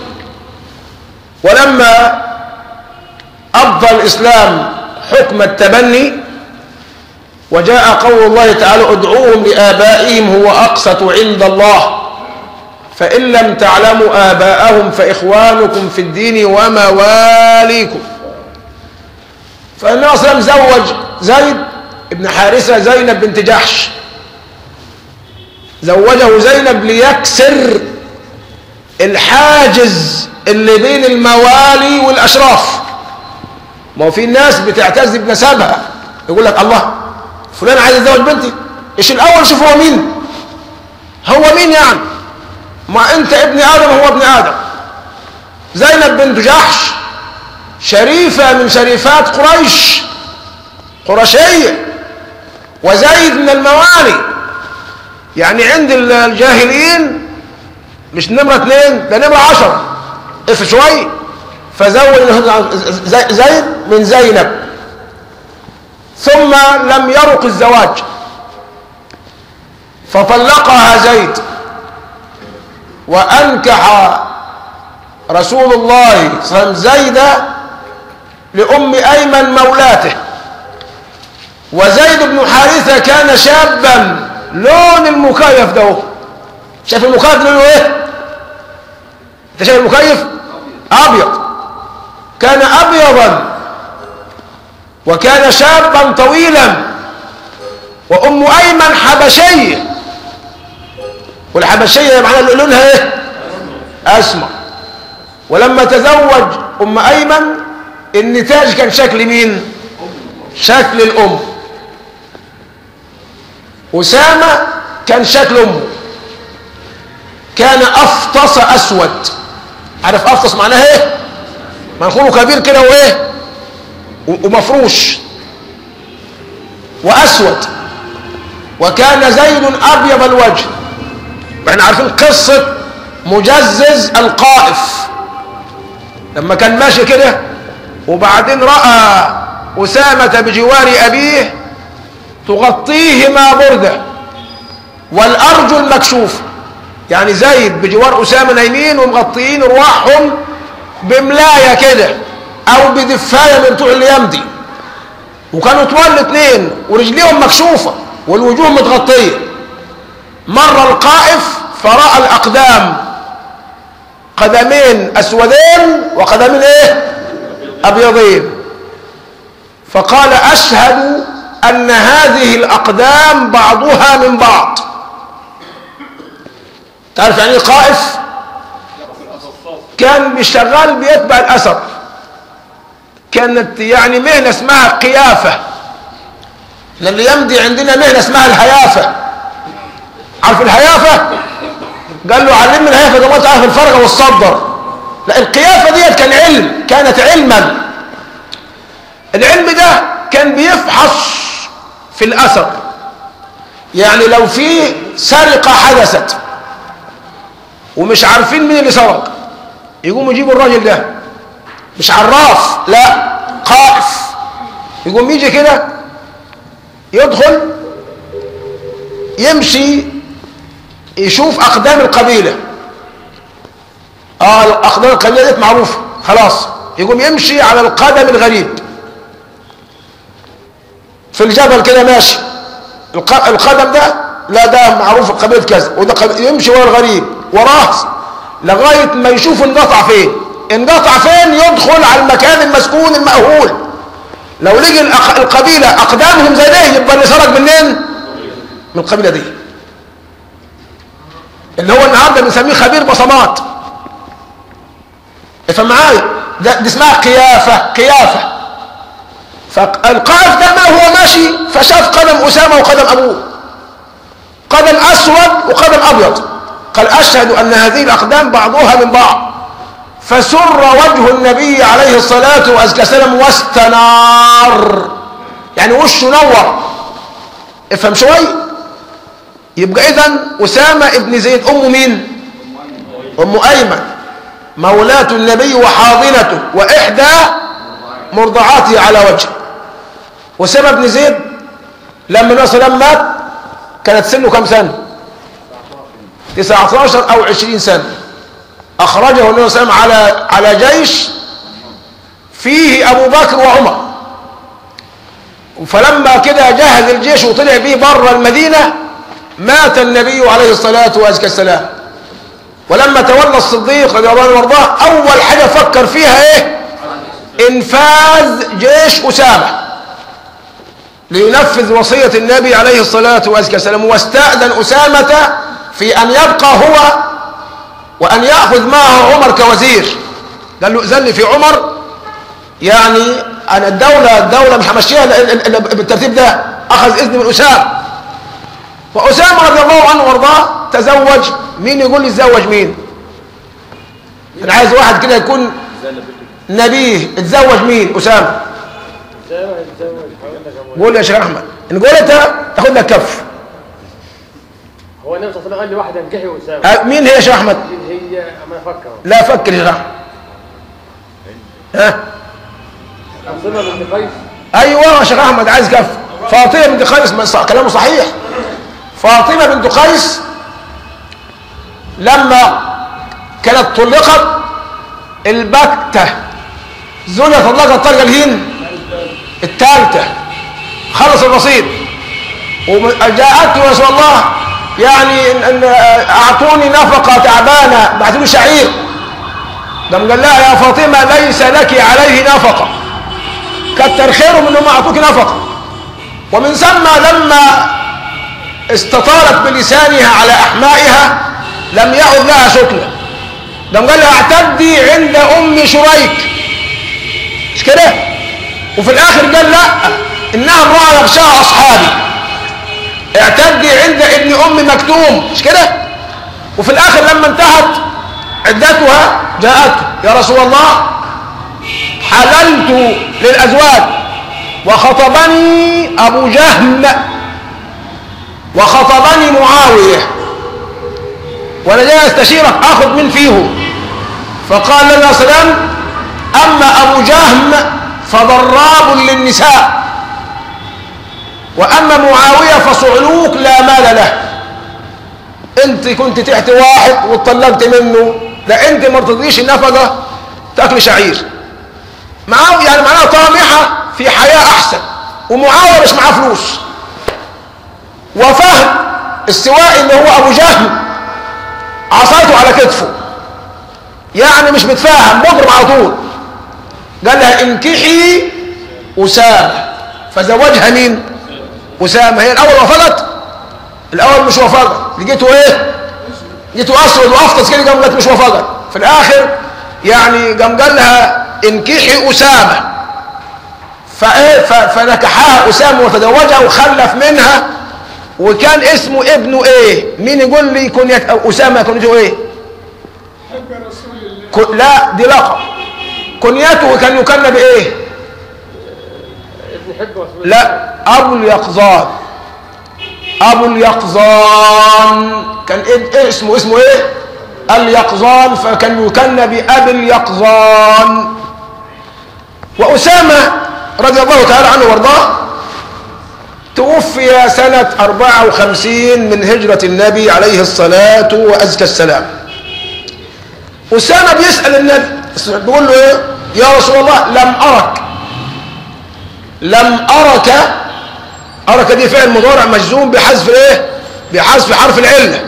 ولما أبطى الإسلام حكم التبني وجاء قول الله تعالى ادعوهم لآبائهم هو أقسط عند الله فإن لم تعلموا آباءهم فإخوانكم في الدين ومواليكم فالنبي صلى الله عليه وسلم زوج زيد ابن حارثة زينب بنت جحش زوجه زينب ليكسر الحاجز اللي بين الموالي والأشراف ما هو في ناس بتعتز بنسبها يقول لك الله فلان عايز يتزوج بنتي ايش الاول شوف هو مين هو مين يعني ما انت ابن ادم هو ابن ادم زينب بنت جحش شريفة من شريفات قريش قرشية وزيد من الموالي يعني عند الجاهليين مش نمرة اثنين ده نمرة عشرة اف شوي فزوج زيد من زينب ثم لم يرق الزواج فطلقها زيد وأنكح رسول الله صلى الله عليه وسلم زيد لأم أيمن مولاته وزيد بن حارثة كان شابا لون المكيف ده شايف المكيف لونه ايه انت شايف المكيف ابيض كان ابيضا وكان شابا طويلا وأم أيمن حبشية والحبشية معناها لونها ايه أسمر ولما تزوج أم أيمن النتاج كان شكل مين شكل الأم أسامة كان شكل أمه كان أفطس أسود عارف أفطس معناها ايه منخوره كبير كده وايه و- ومفروش وأسود وكان زيد أبيض الوجه احنا عارفين قصة مجزز القائف لما كان ماشي كده وبعدين رأى أسامة بجوار أبيه تغطيهما بردة والأرجل مكشوفة يعني زيد بجوار أسامة نايمين ومغطيين رواحهم بملاية كده أو بدفاية من بتوع اليمدي وكانوا طوال الاثنين ورجليهم مكشوفة والوجوه متغطية مر القائف فرأى الأقدام قدمين أسودين وقدمين إيه أبيضين فقال أشهد أن هذه الأقدام بعضها من بعض تعرف يعني إيه قائف كان بيشتغل بيتبع الأثر كانت يعني مهنة اسمها قيافة احنا اللي يمضي عندنا مهنة اسمها الهيافة عارف الهيافة قال له علمني الهيافة ده ما تعرف الفرقة والصدر لا القيافة ديت كان علم كانت علما العلم ده كان بيفحص في الأثر يعني لو في سرقة حدثت ومش عارفين مين اللي سرق يقوموا يجيبوا الراجل ده مش عراف لا قائف يقوم يجي كده يدخل يمشي يشوف اقدام القبيله اه اقدام القبيله دي معروفه خلاص يقوم يمشي على القدم الغريب في الجبل كده ماشي الق- القدم ده لا ده معروف قبيله كذا وده قبيلة يمشي ورا الغريب وراه لغايه ما يشوف انقطع فين انقطع فين يدخل على المكان المسكون المأهول لو لقي الأق- القبيله اقدامهم زي ده يبقى اللي سرق منين من القبيله دي اللي هو النهارده بنسميه خبير بصمات افهم معايا ده دي اسمها قيافه قيافه فالقائف ده ما هو ماشي فشاف قدم اسامه وقدم ابوه قدم اسود وقدم ابيض قال اشهد ان هذه الاقدام بعضها من بعض فسر وجه النبي عليه الصلاه والسلام واستنار يعني وشه نور افهم شوي يبقى اذا اسامه ابن زيد امه مين ام ايمن مولاة النبي وحاضنته واحدى مرضعاته على وجهه اسامه بن زيد لما النبي صلى الله عليه وسلم مات كانت سنه كم سنه 19 او 20 سنه اخرجه النبي صلى الله عليه وسلم على على جيش فيه ابو بكر وعمر فلما كده جهز الجيش وطلع بيه بره المدينه مات النبي عليه الصلاه والسلام ولما تولى الصديق رضي الله عنه وارضاه اول حاجه فكر فيها ايه انفاذ جيش اسامه لينفذ وصيه النبي عليه الصلاه والسلام واستاذن اسامه في ان يبقى هو وان ياخذ معه عمر كوزير قال له اذن لي في عمر يعني انا الدوله الدوله مش همشيها إلا- إلا- إلا بالترتيب ده اخذ اذن من اسامه واسامه رضي الله عنه وارضاه تزوج مين يقول لي تزوج مين انا عايز واحد كده يكون نبيه اتزوج مين اسامه ازاي واحد يتزوج هقول لك يا ابو قول يا شيخ احمد ان قول انت تاخد لك كف هو النبي صلى الله عليه وسلم قال لي واحده انكحي اسامه أه، مين هي يا شيخ احمد مين هي اما افكر لا فكر يا شيخ احمد ها فاطمه بنت قيس ايوه يا شيخ احمد عايز كف فاطمه بنت قيس ما صح- كلامه صحيح فاطمه بنت قيس لما كانت طلقت البتة زوجها طلقت الطلقه الهين الثالثه خلص الرصيد وجاءت يا رسول الله يعني إن إن اعطوني نفقه تعبانه بعتوا لي شعير قام قال لها يا فاطمه ليس لك عليه نفقه كتر خيرهم انهم اعطوك نفقه ومن ثم لما استطالت بلسانها على احمائها لم يعد لها سكنه ده قال لها اعتدي عند ام شريك مش كده وفي الاخر قال لا انها امراه يغشاها اصحابي اعتدي عند ابن ام مكتوم مش كده وفي الاخر لما انتهت عدتها جاءته يا رسول الله حللت للازواج وخطبني ابو جهم وخطبني معاويه وانا جاي استشيرك اخذ من فيهم فقال لنا عليه السلام اما ابو جهم فضراب للنساء واما معاويه فصعلوك لا مال له انت كنت تحت واحد واتطلقت منه ده انت ما رضيتيش النفقه تاكل شعير معاه يعني معناها طامحه في حياه احسن ومعاويه مش معاه فلوس وفهم السواء اللي هو ابو جهل عصاته على كتفه يعني مش متفاهم مضرب على طول قال لها انكحي اسامه فزوجها مين اسامه هي الاول وافقت الاول مش وافقت لقيته ايه لقيته اسود وافطس كده قام قالت مش وافقت في الاخر يعني قام قال لها انكحي اسامه فايه ف- فنكحها اسامه وتزوجها وخلف منها وكان اسمه ابنه ايه مين يقول لي كنية اسامه كنيته ايه ك- لا دي لقب كنيته كان يكنى بايه ابن حبه واسمه لا ابو اليقظان ابو اليقظان كان إيه إيه اسمه اسمه ايه اليقظان فكان يكنى بابي اليقظان واسامه رضي الله تعالى عنه وارضاه توفي سنة 54 من هجرة النبي عليه الصلاة وأزكى السلام أسامة بيسأل النبي بيقول له إيه يا رسول الله لم أرك لم أرك أرك دي فعل مضارع مجزوم بحذف إيه بحذف حرف العلة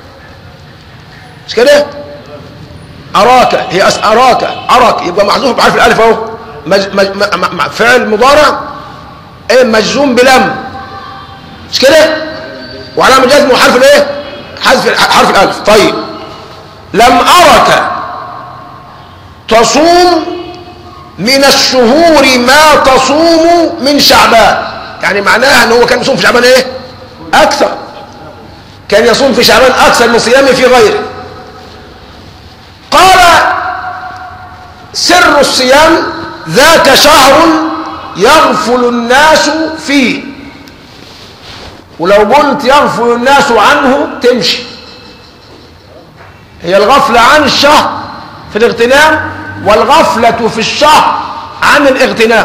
مش كده أراك هي أس أراك أرك يبقى محذوف بحرف الألف أهو مج... مج... م... م... م... فعل مضارع إيه مجزوم بلم مش كده وعلامة جزمه حرف الايه حذف حرف الالف طيب لم ارك تصوم من الشهور ما تصوم من شعبان يعني معناها ان هو كان يصوم في شعبان ايه اكثر كان يصوم في شعبان اكثر من صيامه في غيره قال سر الصيام ذاك شهر يغفل الناس فيه ولو قلت يغفل الناس عنه تمشي هي الغفلة عن الشهر في الاغتنام والغفلة في الشهر عن الاغتنام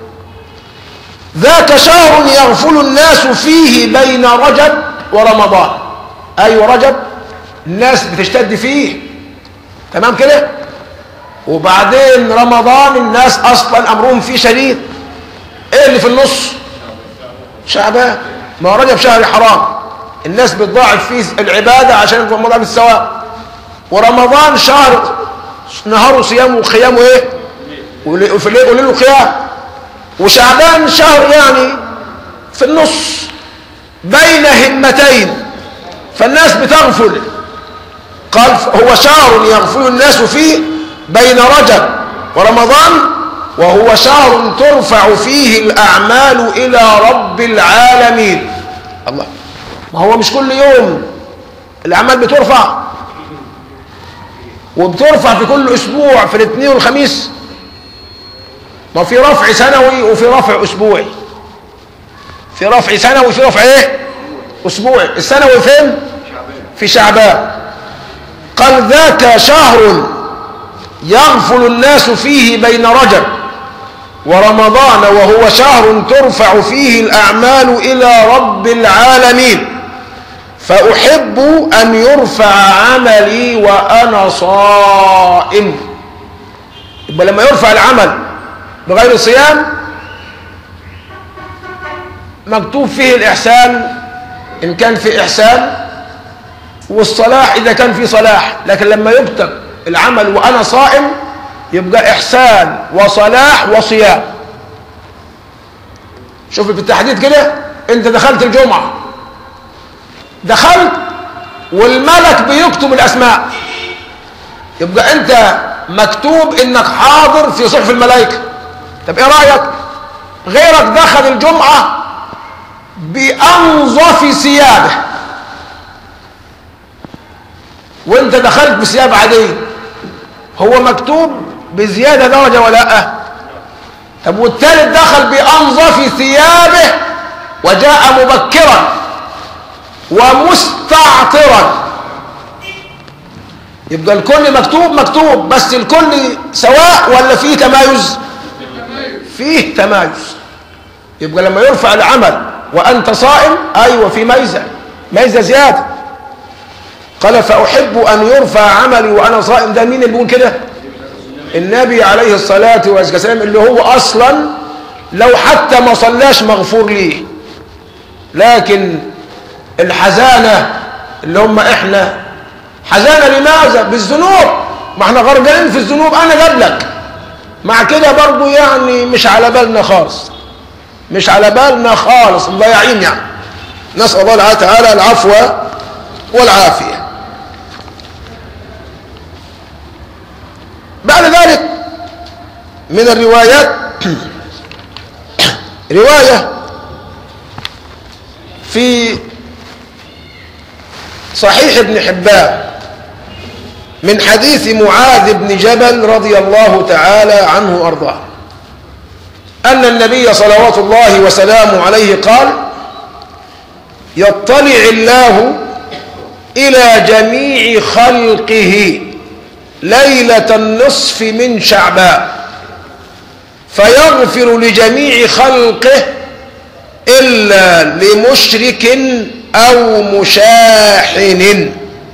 ذاك شهر يغفل الناس فيه بين رجب ورمضان أي رجب الناس بتشتد فيه تمام كده وبعدين رمضان الناس أصلا أمرهم فيه شديد ايه اللي في النص شعبان ما هو رجب شهر حرام الناس بتضاعف فيه العبادة عشان يكون مضاعف الثواب ورمضان شهر نهاره صيام وقيامه ايه وفي الليل قولوا له قيام وشعبان شهر يعني في النص بين همتين فالناس بتغفل قال هو شهر يغفل الناس فيه بين رجب ورمضان وهو شهر ترفع فيه الأعمال إلى رب العالمين الله ما هو مش كل يوم الأعمال بترفع وبترفع في كل أسبوع في الاثنين والخميس ما في رفع سنوي وفي رفع أسبوعي في رفع سنوي وفي رفع ايه أسبوعي السنوي فين في شعبان قال ذاك شهر يغفل الناس فيه بين رجب ورمضان وهو شهر ترفع فيه الأعمال إلى رب العالمين فأحب أن يرفع عملي وأنا صائم يبقى لما يرفع العمل بغير صيام مكتوب فيه الإحسان إن كان في إحسان والصلاح إذا كان في صلاح لكن لما يكتب العمل وأنا صائم يبقى إحسان وصلاح وصيام شوف بالتحديد كده انت دخلت الجمعة دخلت والملك بيكتب الاسماء يبقى انت مكتوب انك حاضر في صحف الملائكة طب ايه رأيك غيرك دخل الجمعة بأنظف ثيابه وانت دخلت بثياب عادية هو مكتوب بزيادة درجة ولا لا طب والتالت دخل بأنظف ثيابه وجاء مبكرا ومستعطرا يبقى الكل مكتوب مكتوب بس الكل سواء ولا فيه تمايز فيه تمايز يبقى لما يرفع العمل وأنت صائم أيوة في ميزة ميزة زيادة قال فأحب أن يرفع عملي وأنا صائم ده مين اللي بيقول كده النبي عليه الصلاة والسلام اللي هو أصلا لو حتى ما صلاش مغفور ليه لكن الحزانة اللي هم احنا حزانة لماذا بالذنوب ما احنا غرقانين في الذنوب انا قبلك مع كده برضو يعني مش على بالنا خالص مش على بالنا خالص مضيعين يعني نسأل الله تعالى العفو والعافية بعد ذلك من الروايات رواية في صحيح ابن حبان من حديث معاذ بن جبل رضي الله تعالى عنه أرضاه أن النبي صلوات الله وسلامه عليه قال يطلع الله إلى جميع خلقه ليلة النصف من شعبان فيغفر لجميع خلقه إلا لمشرك أو مشاحن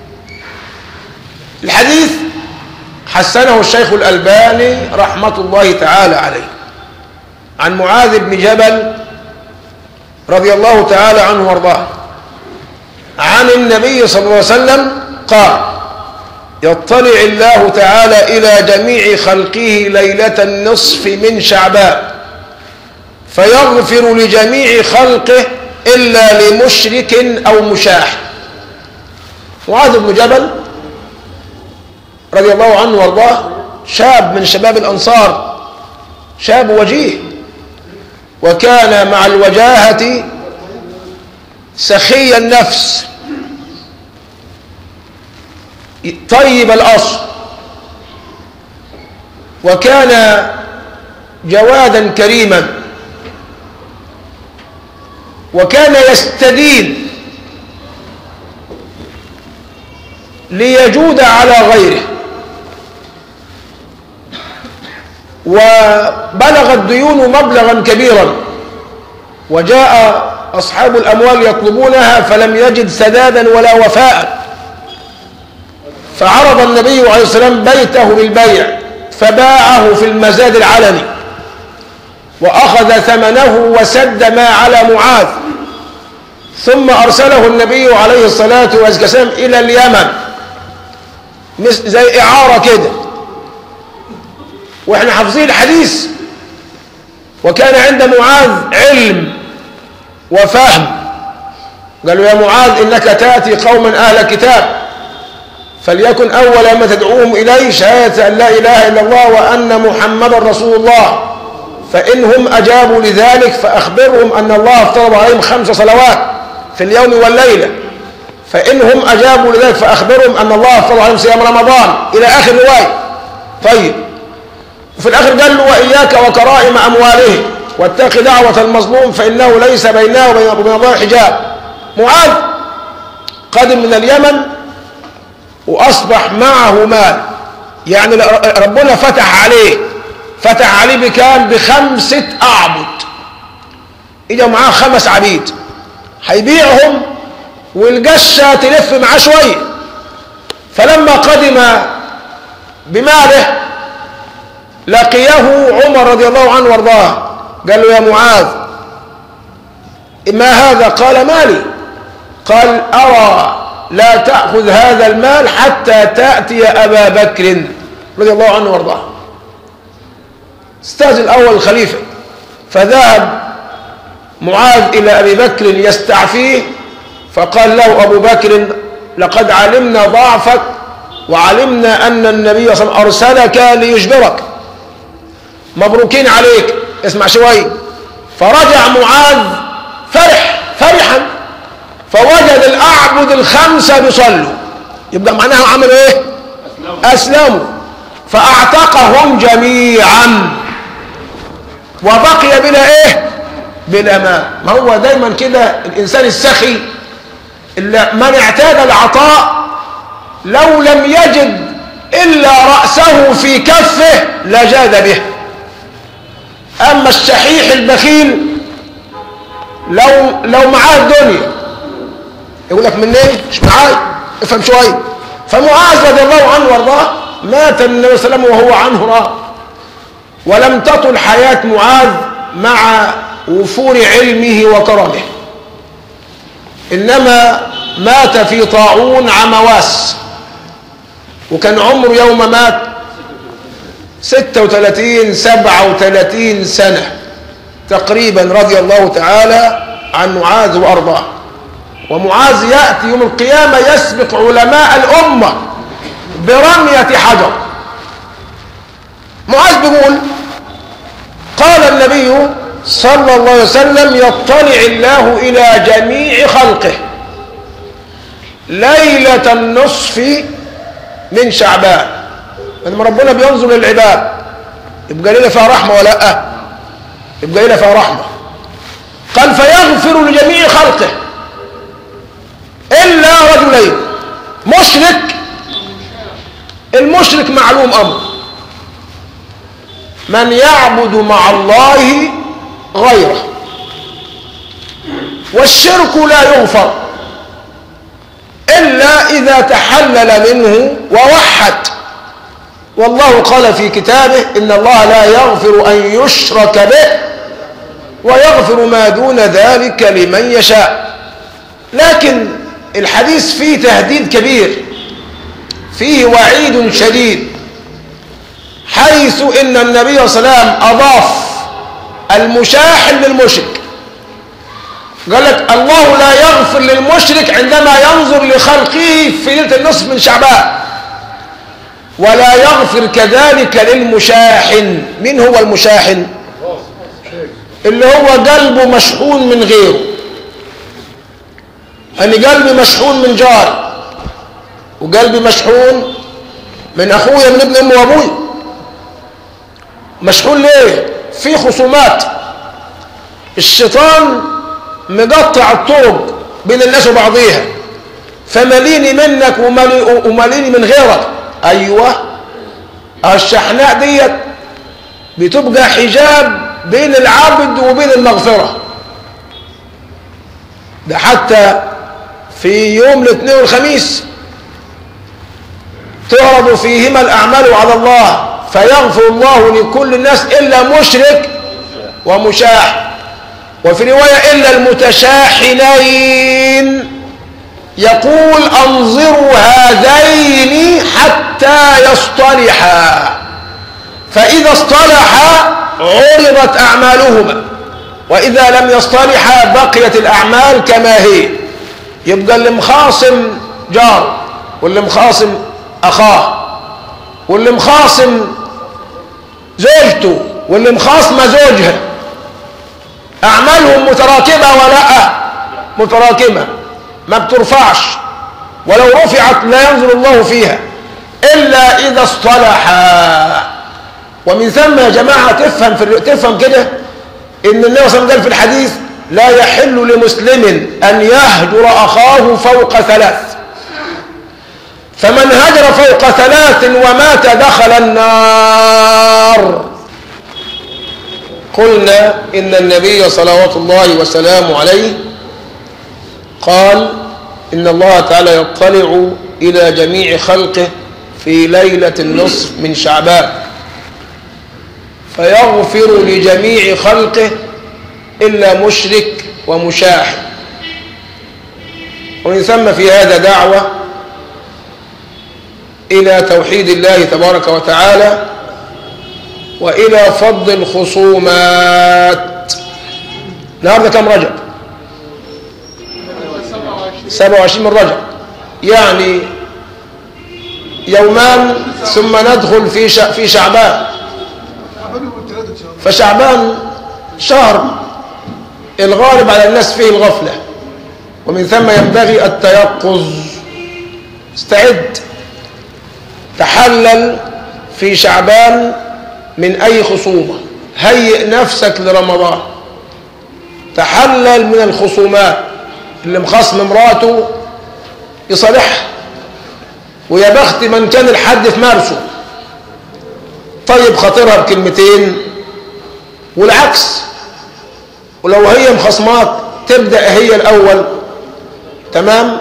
الحديث حسنه الشيخ الألباني رحمة الله تعالى عليه عن معاذ بن جبل رضي الله تعالى عنه وارضاه عن النبي صلى الله عليه وسلم قال يطلع الله تعالى إلى جميع خلقه ليلة النصف من شعبان فيغفر لجميع خلقه إلا لمشرك أو مشاح معاذ بن جبل رضي الله عنه وارضاه شاب من شباب الأنصار شاب وجيه وكان مع الوجاهة سخي النفس طيب الأصل وكان جوادا كريما وكان يستدين ليجود على غيره وبلغ الديون مبلغا كبيرا وجاء أصحاب الأموال يطلبونها فلم يجد سدادا ولا وفاء فعرض النبي عليه السلام بيته للبيع فباعه في المزاد العلني وأخذ ثمنه وسد ما على معاذ ثم أرسله النبي عليه الصلاة والسلام إلى اليمن زي إعارة كده وإحنا حافظين الحديث وكان عند معاذ علم وفهم قالوا يا معاذ إنك تأتي قوما أهل كتاب فليكن أول ما تدعوهم إليه شهادة أن لا إله إلا الله وأن محمدا رسول الله فإنهم أجابوا لذلك فأخبرهم أن الله افترض عليهم خمس صلوات في اليوم والليلة فإنهم أجابوا لذلك فأخبرهم أن الله افترض عليهم صيام رمضان إلى آخر رواية طيب وفي الآخر قال له وإياك وكرائم أموالهم واتق دعوة المظلوم فإنه ليس بينه وبين الله حجاب معاذ قدم من اليمن وأصبح معه مال يعني ربنا فتح عليه فتح عليه بكام بخمسة أعبد إجا معاه خمس عبيد هيبيعهم والقشة تلف معاه شوية فلما قدم بماله لقيه عمر رضي الله عنه وارضاه قال له يا معاذ ما هذا قال مالي قال أرى لا تأخذ هذا المال حتى تأتي أبا بكر رضي الله عنه وارضاه استاذن الأول الخليفة فذهب معاذ إلى أبي بكر يستعفيه فقال له أبو بكر لقد علمنا ضعفك وعلمنا أن النبي صلى الله عليه وسلم أرسلك ليجبرك مبروكين عليك اسمع شوي فرجع معاذ فرح فرحا فوجد الأعبد الخمسة بيصلوا يبقى معناها عملوا ايه أسلموا فأعتقهم جميعا وبقي بلا ايه بلا ماء ما هو دايما كده الإنسان السخي اللي من اعتاد العطاء لو لم يجد إلا رأسه في كفه لجاد به أما الشحيح البخيل لو لو معاه الدنيا يقول لك من ايه مش معاي افهم شويه فمعاذ رضي الله عنه وارضاه مات النبي صلى الله عليه وسلم وهو عنه راض ولم تطل حياة معاذ مع وفور علمه وكرمه إنما مات في طاعون عمواس وكان عمره يوم مات ستة وثلاثين سبعة وثلاثين سنة تقريبا رضي الله تعالى عن معاذ وأرضاه ومعاذ يأتي يوم القيامة يسبق علماء الأمة برمية حجر معاذ بيقول قال النبي صلى الله عليه وسلم يطلع الله إلى جميع خلقه ليلة النصف من شعبان لما ربنا بينظر للعباد يبقى لنا فيها رحمة ولا لا يبقى لنا فيها رحمة قال فيغفر لجميع خلقه إلا رجلين مشرك المشرك معلوم أمر من يعبد مع الله غيره والشرك لا يغفر إلا إذا تحلل منه ووحد والله قال في كتابه إن الله لا يغفر أن يشرك به ويغفر ما دون ذلك لمن يشاء لكن الحديث فيه تهديد كبير فيه وعيد شديد حيث ان النبي صلى الله عليه وسلم اضاف المشاحن للمشرك قال لك الله لا يغفر للمشرك عندما ينظر لخلقه في ليله النصف من شعبان ولا يغفر كذلك للمشاحن من هو المشاحن اللي هو قلبه مشحون من غيره أنا قلبي مشحون من جار وقلبي مشحون من أخويا من ابن أمي وأبوي مشحون ليه؟ في خصومات الشيطان مقطع الطرق بين الناس وبعضيها فمليني منك وملي ومليني من غيرك أيوة الشحناء ديت بتبقى حجاب بين العبد وبين المغفرة ده حتى في يوم الاثنين والخميس تعرض فيهما الأعمال على الله فيغفر الله لكل الناس إلا مشرك ومشاح وفي رواية إلا المتشاحنين يقول أنظروا هذين حتى يصطلحا فإذا اصطلحا عرضت أعمالهما وإذا لم يصطلحا بقيت الأعمال كما هي يبقى اللي مخاصم جار واللي مخاصم أخاه واللي مخاصم زوجته واللي مخاصمة زوجها أعمالهم متراكمة ولا متراكمة ما بترفعش ولو رفعت لا ينظر الله فيها إلا إذا اصطلحا ومن ثم يا جماعة تفهم في تفهم كده إن النبي صلى الله عليه وسلم قال في الحديث لا يحل لمسلم أن يهجر أخاه فوق ثلاث فمن هجر فوق ثلاث ومات دخل النار قلنا إن النبي صلوات الله وسلامه عليه قال إن الله تعالى يطلع إلى جميع خلقه في ليلة النصف من شعبان فيغفر لجميع خلقه إلا مشرك ومشاح ومن ثم في هذا دعوة إلى توحيد الله تبارك وتعالى وإلى فض الخصومات النهارده كام رجب 27 من رجب يعني يومان ثم ندخل في شع- في شعبان عملوا يوم الثلاثة إن شاء الله فشعبان شهر الغالب على الناس فيه الغفلة ومن ثم ينبغي التيقظ استعد تحلل في شعبان من أي خصومة هيئ نفسك لرمضان تحلل من الخصومات اللي مخصم مراته يصالحها ويا بخت من كان الحد في مارسه طيب خاطرها بكلمتين والعكس ولو هي مخصمات تبدأ هي الأول تمام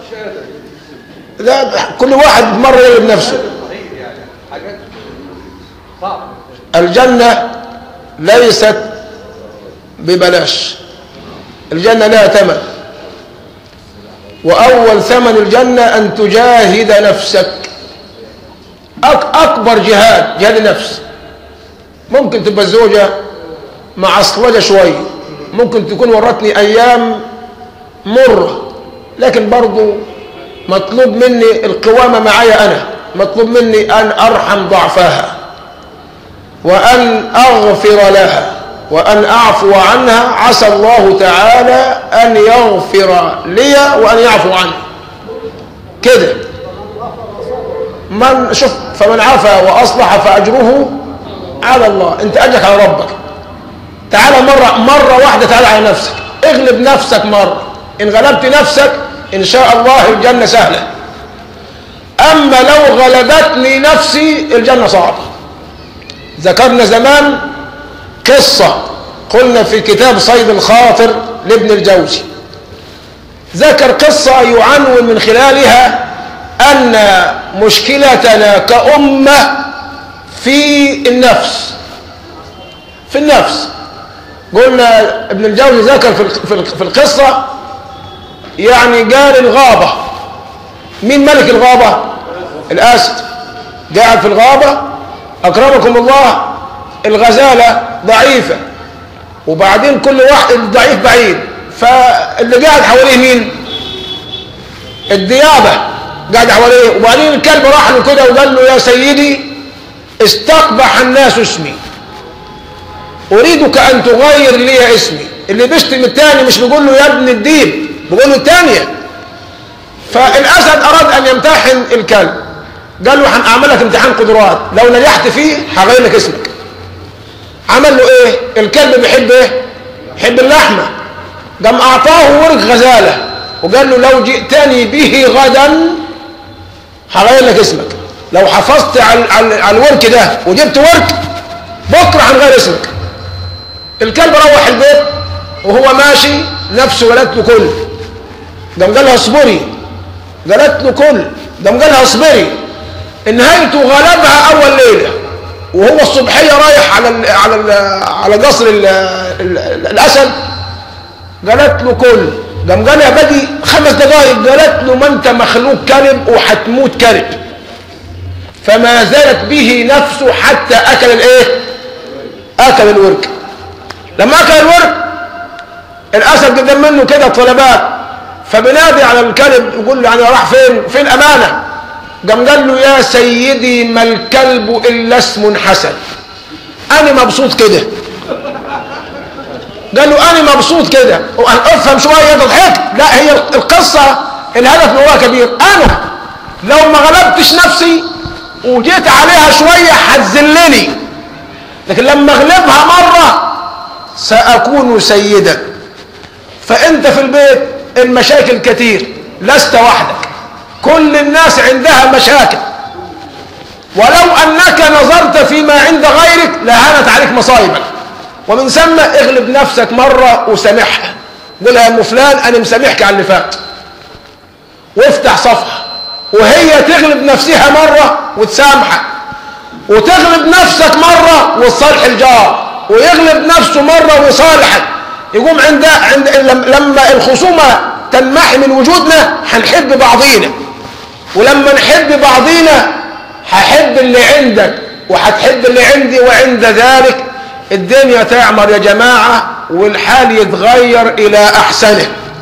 لا كل واحد مرة يغلب نفسه الجنة ليست ببلاش الجنة لها ثمن وأول ثمن الجنة أن تجاهد نفسك أك- أكبر جهاد جهاد النفس ممكن تبقى الزوجة معصلجة شوية ممكن تكون ورتني أيام مرة لكن برضو مطلوب مني القوامة معايا أنا مطلوب مني أن أرحم ضعفها وأن أغفر لها وأن أعفو عنها عسى الله تعالى أن يغفر لي وأن يعفو عني كده من شوف فمن عفا وأصلح فأجره على الله أنت أجرك على ربك تعالى مرة مرة واحدة تعالى على نفسك اغلب نفسك مرة إن غلبت نفسك إن شاء الله الجنة سهلة أما لو غلبتني نفسي الجنة صعبة ذكرنا زمان قصة قلنا في كتاب صيد الخاطر لابن الجوزي ذكر قصة يعنون من خلالها أن مشكلتنا كأمة في النفس في النفس قلنا ابن الجوزي ذكر في الق- في الق- في القصة يعني قال الغابة مين ملك الغابة الأسد قاعد في الغابة أكرمكم الله الغزالة ضعيفة وبعدين كل واحد الضعيف بعيد فاللي قاعد حواليه مين الديابة قاعد حواليه وبعدين الكلب راح له كده وقال له يا سيدي استقبح الناس اسمي أريدك أن تغير لي اسمي اللي بيشتم التاني مش بيقول له يا ابن الديب بيقول له التانية فالأسد أراد أن يمتحن الكلب قال له هنعمل لك امتحان قدرات لو نجحت فيه هغير لك اسمك عمل له ايه الكلب بيحب ايه يحب اللحمة قام أعطاه ورق غزالة وقال له لو جئتني به غدا هغير لك اسمك لو حافظت على, على, على الورك ده وجبت ورك بكرة هنغير اسمك الكلب روح البيت وهو ماشي نفسه قالت له كل قام قال لها اصبري قالت له كل قام قال لها اصبري نهايته غلبها اول ليله وهو الصبحيه رايح على ال على ال على قصر ال ال الاسد قالت له كل قام قال لها بدي خمس دقائق قالت له ما انت مخلوق كلب وحتموت كلب فما زالت به نفسه حتى اكل الايه اكل الورك لما اكل الورك الاسد قدم منه كده طلبات فبنادي على الكلب يقول له يعني راح فين فين امانه قام قال له يا سيدي ما الكلب الا اسم حسن انا مبسوط كده قال له انا مبسوط كده افهم شويه ضحكت لا هي القصه الهدف من وراها كبير انا لو ما غلبتش نفسي وجيت عليها شويه هتذلني لكن لما اغلبها مره ساكون سيدا فانت في البيت المشاكل كتير لست وحدك كل الناس عندها مشاكل ولو انك نظرت فيما عند غيرك لهانت عليك مصايبك ومن ثم اغلب نفسك مرة وسامحها قول يا ام فلان انا مسامحك على اللي فات وافتح صفحة وهي تغلب نفسها مرة وتسامحك وتغلب نفسك مرة وتصالح الجار ويغلب نفسه مرة ويصالحك يقوم عند عند لما الخصومة تنمحي من وجودنا هنحب بعضينا ولما نحب بعضينا هحب اللي عندك وهتحب اللي عندي وعند ذلك الدنيا تعمر يا جماعة والحال يتغير إلى أحسنه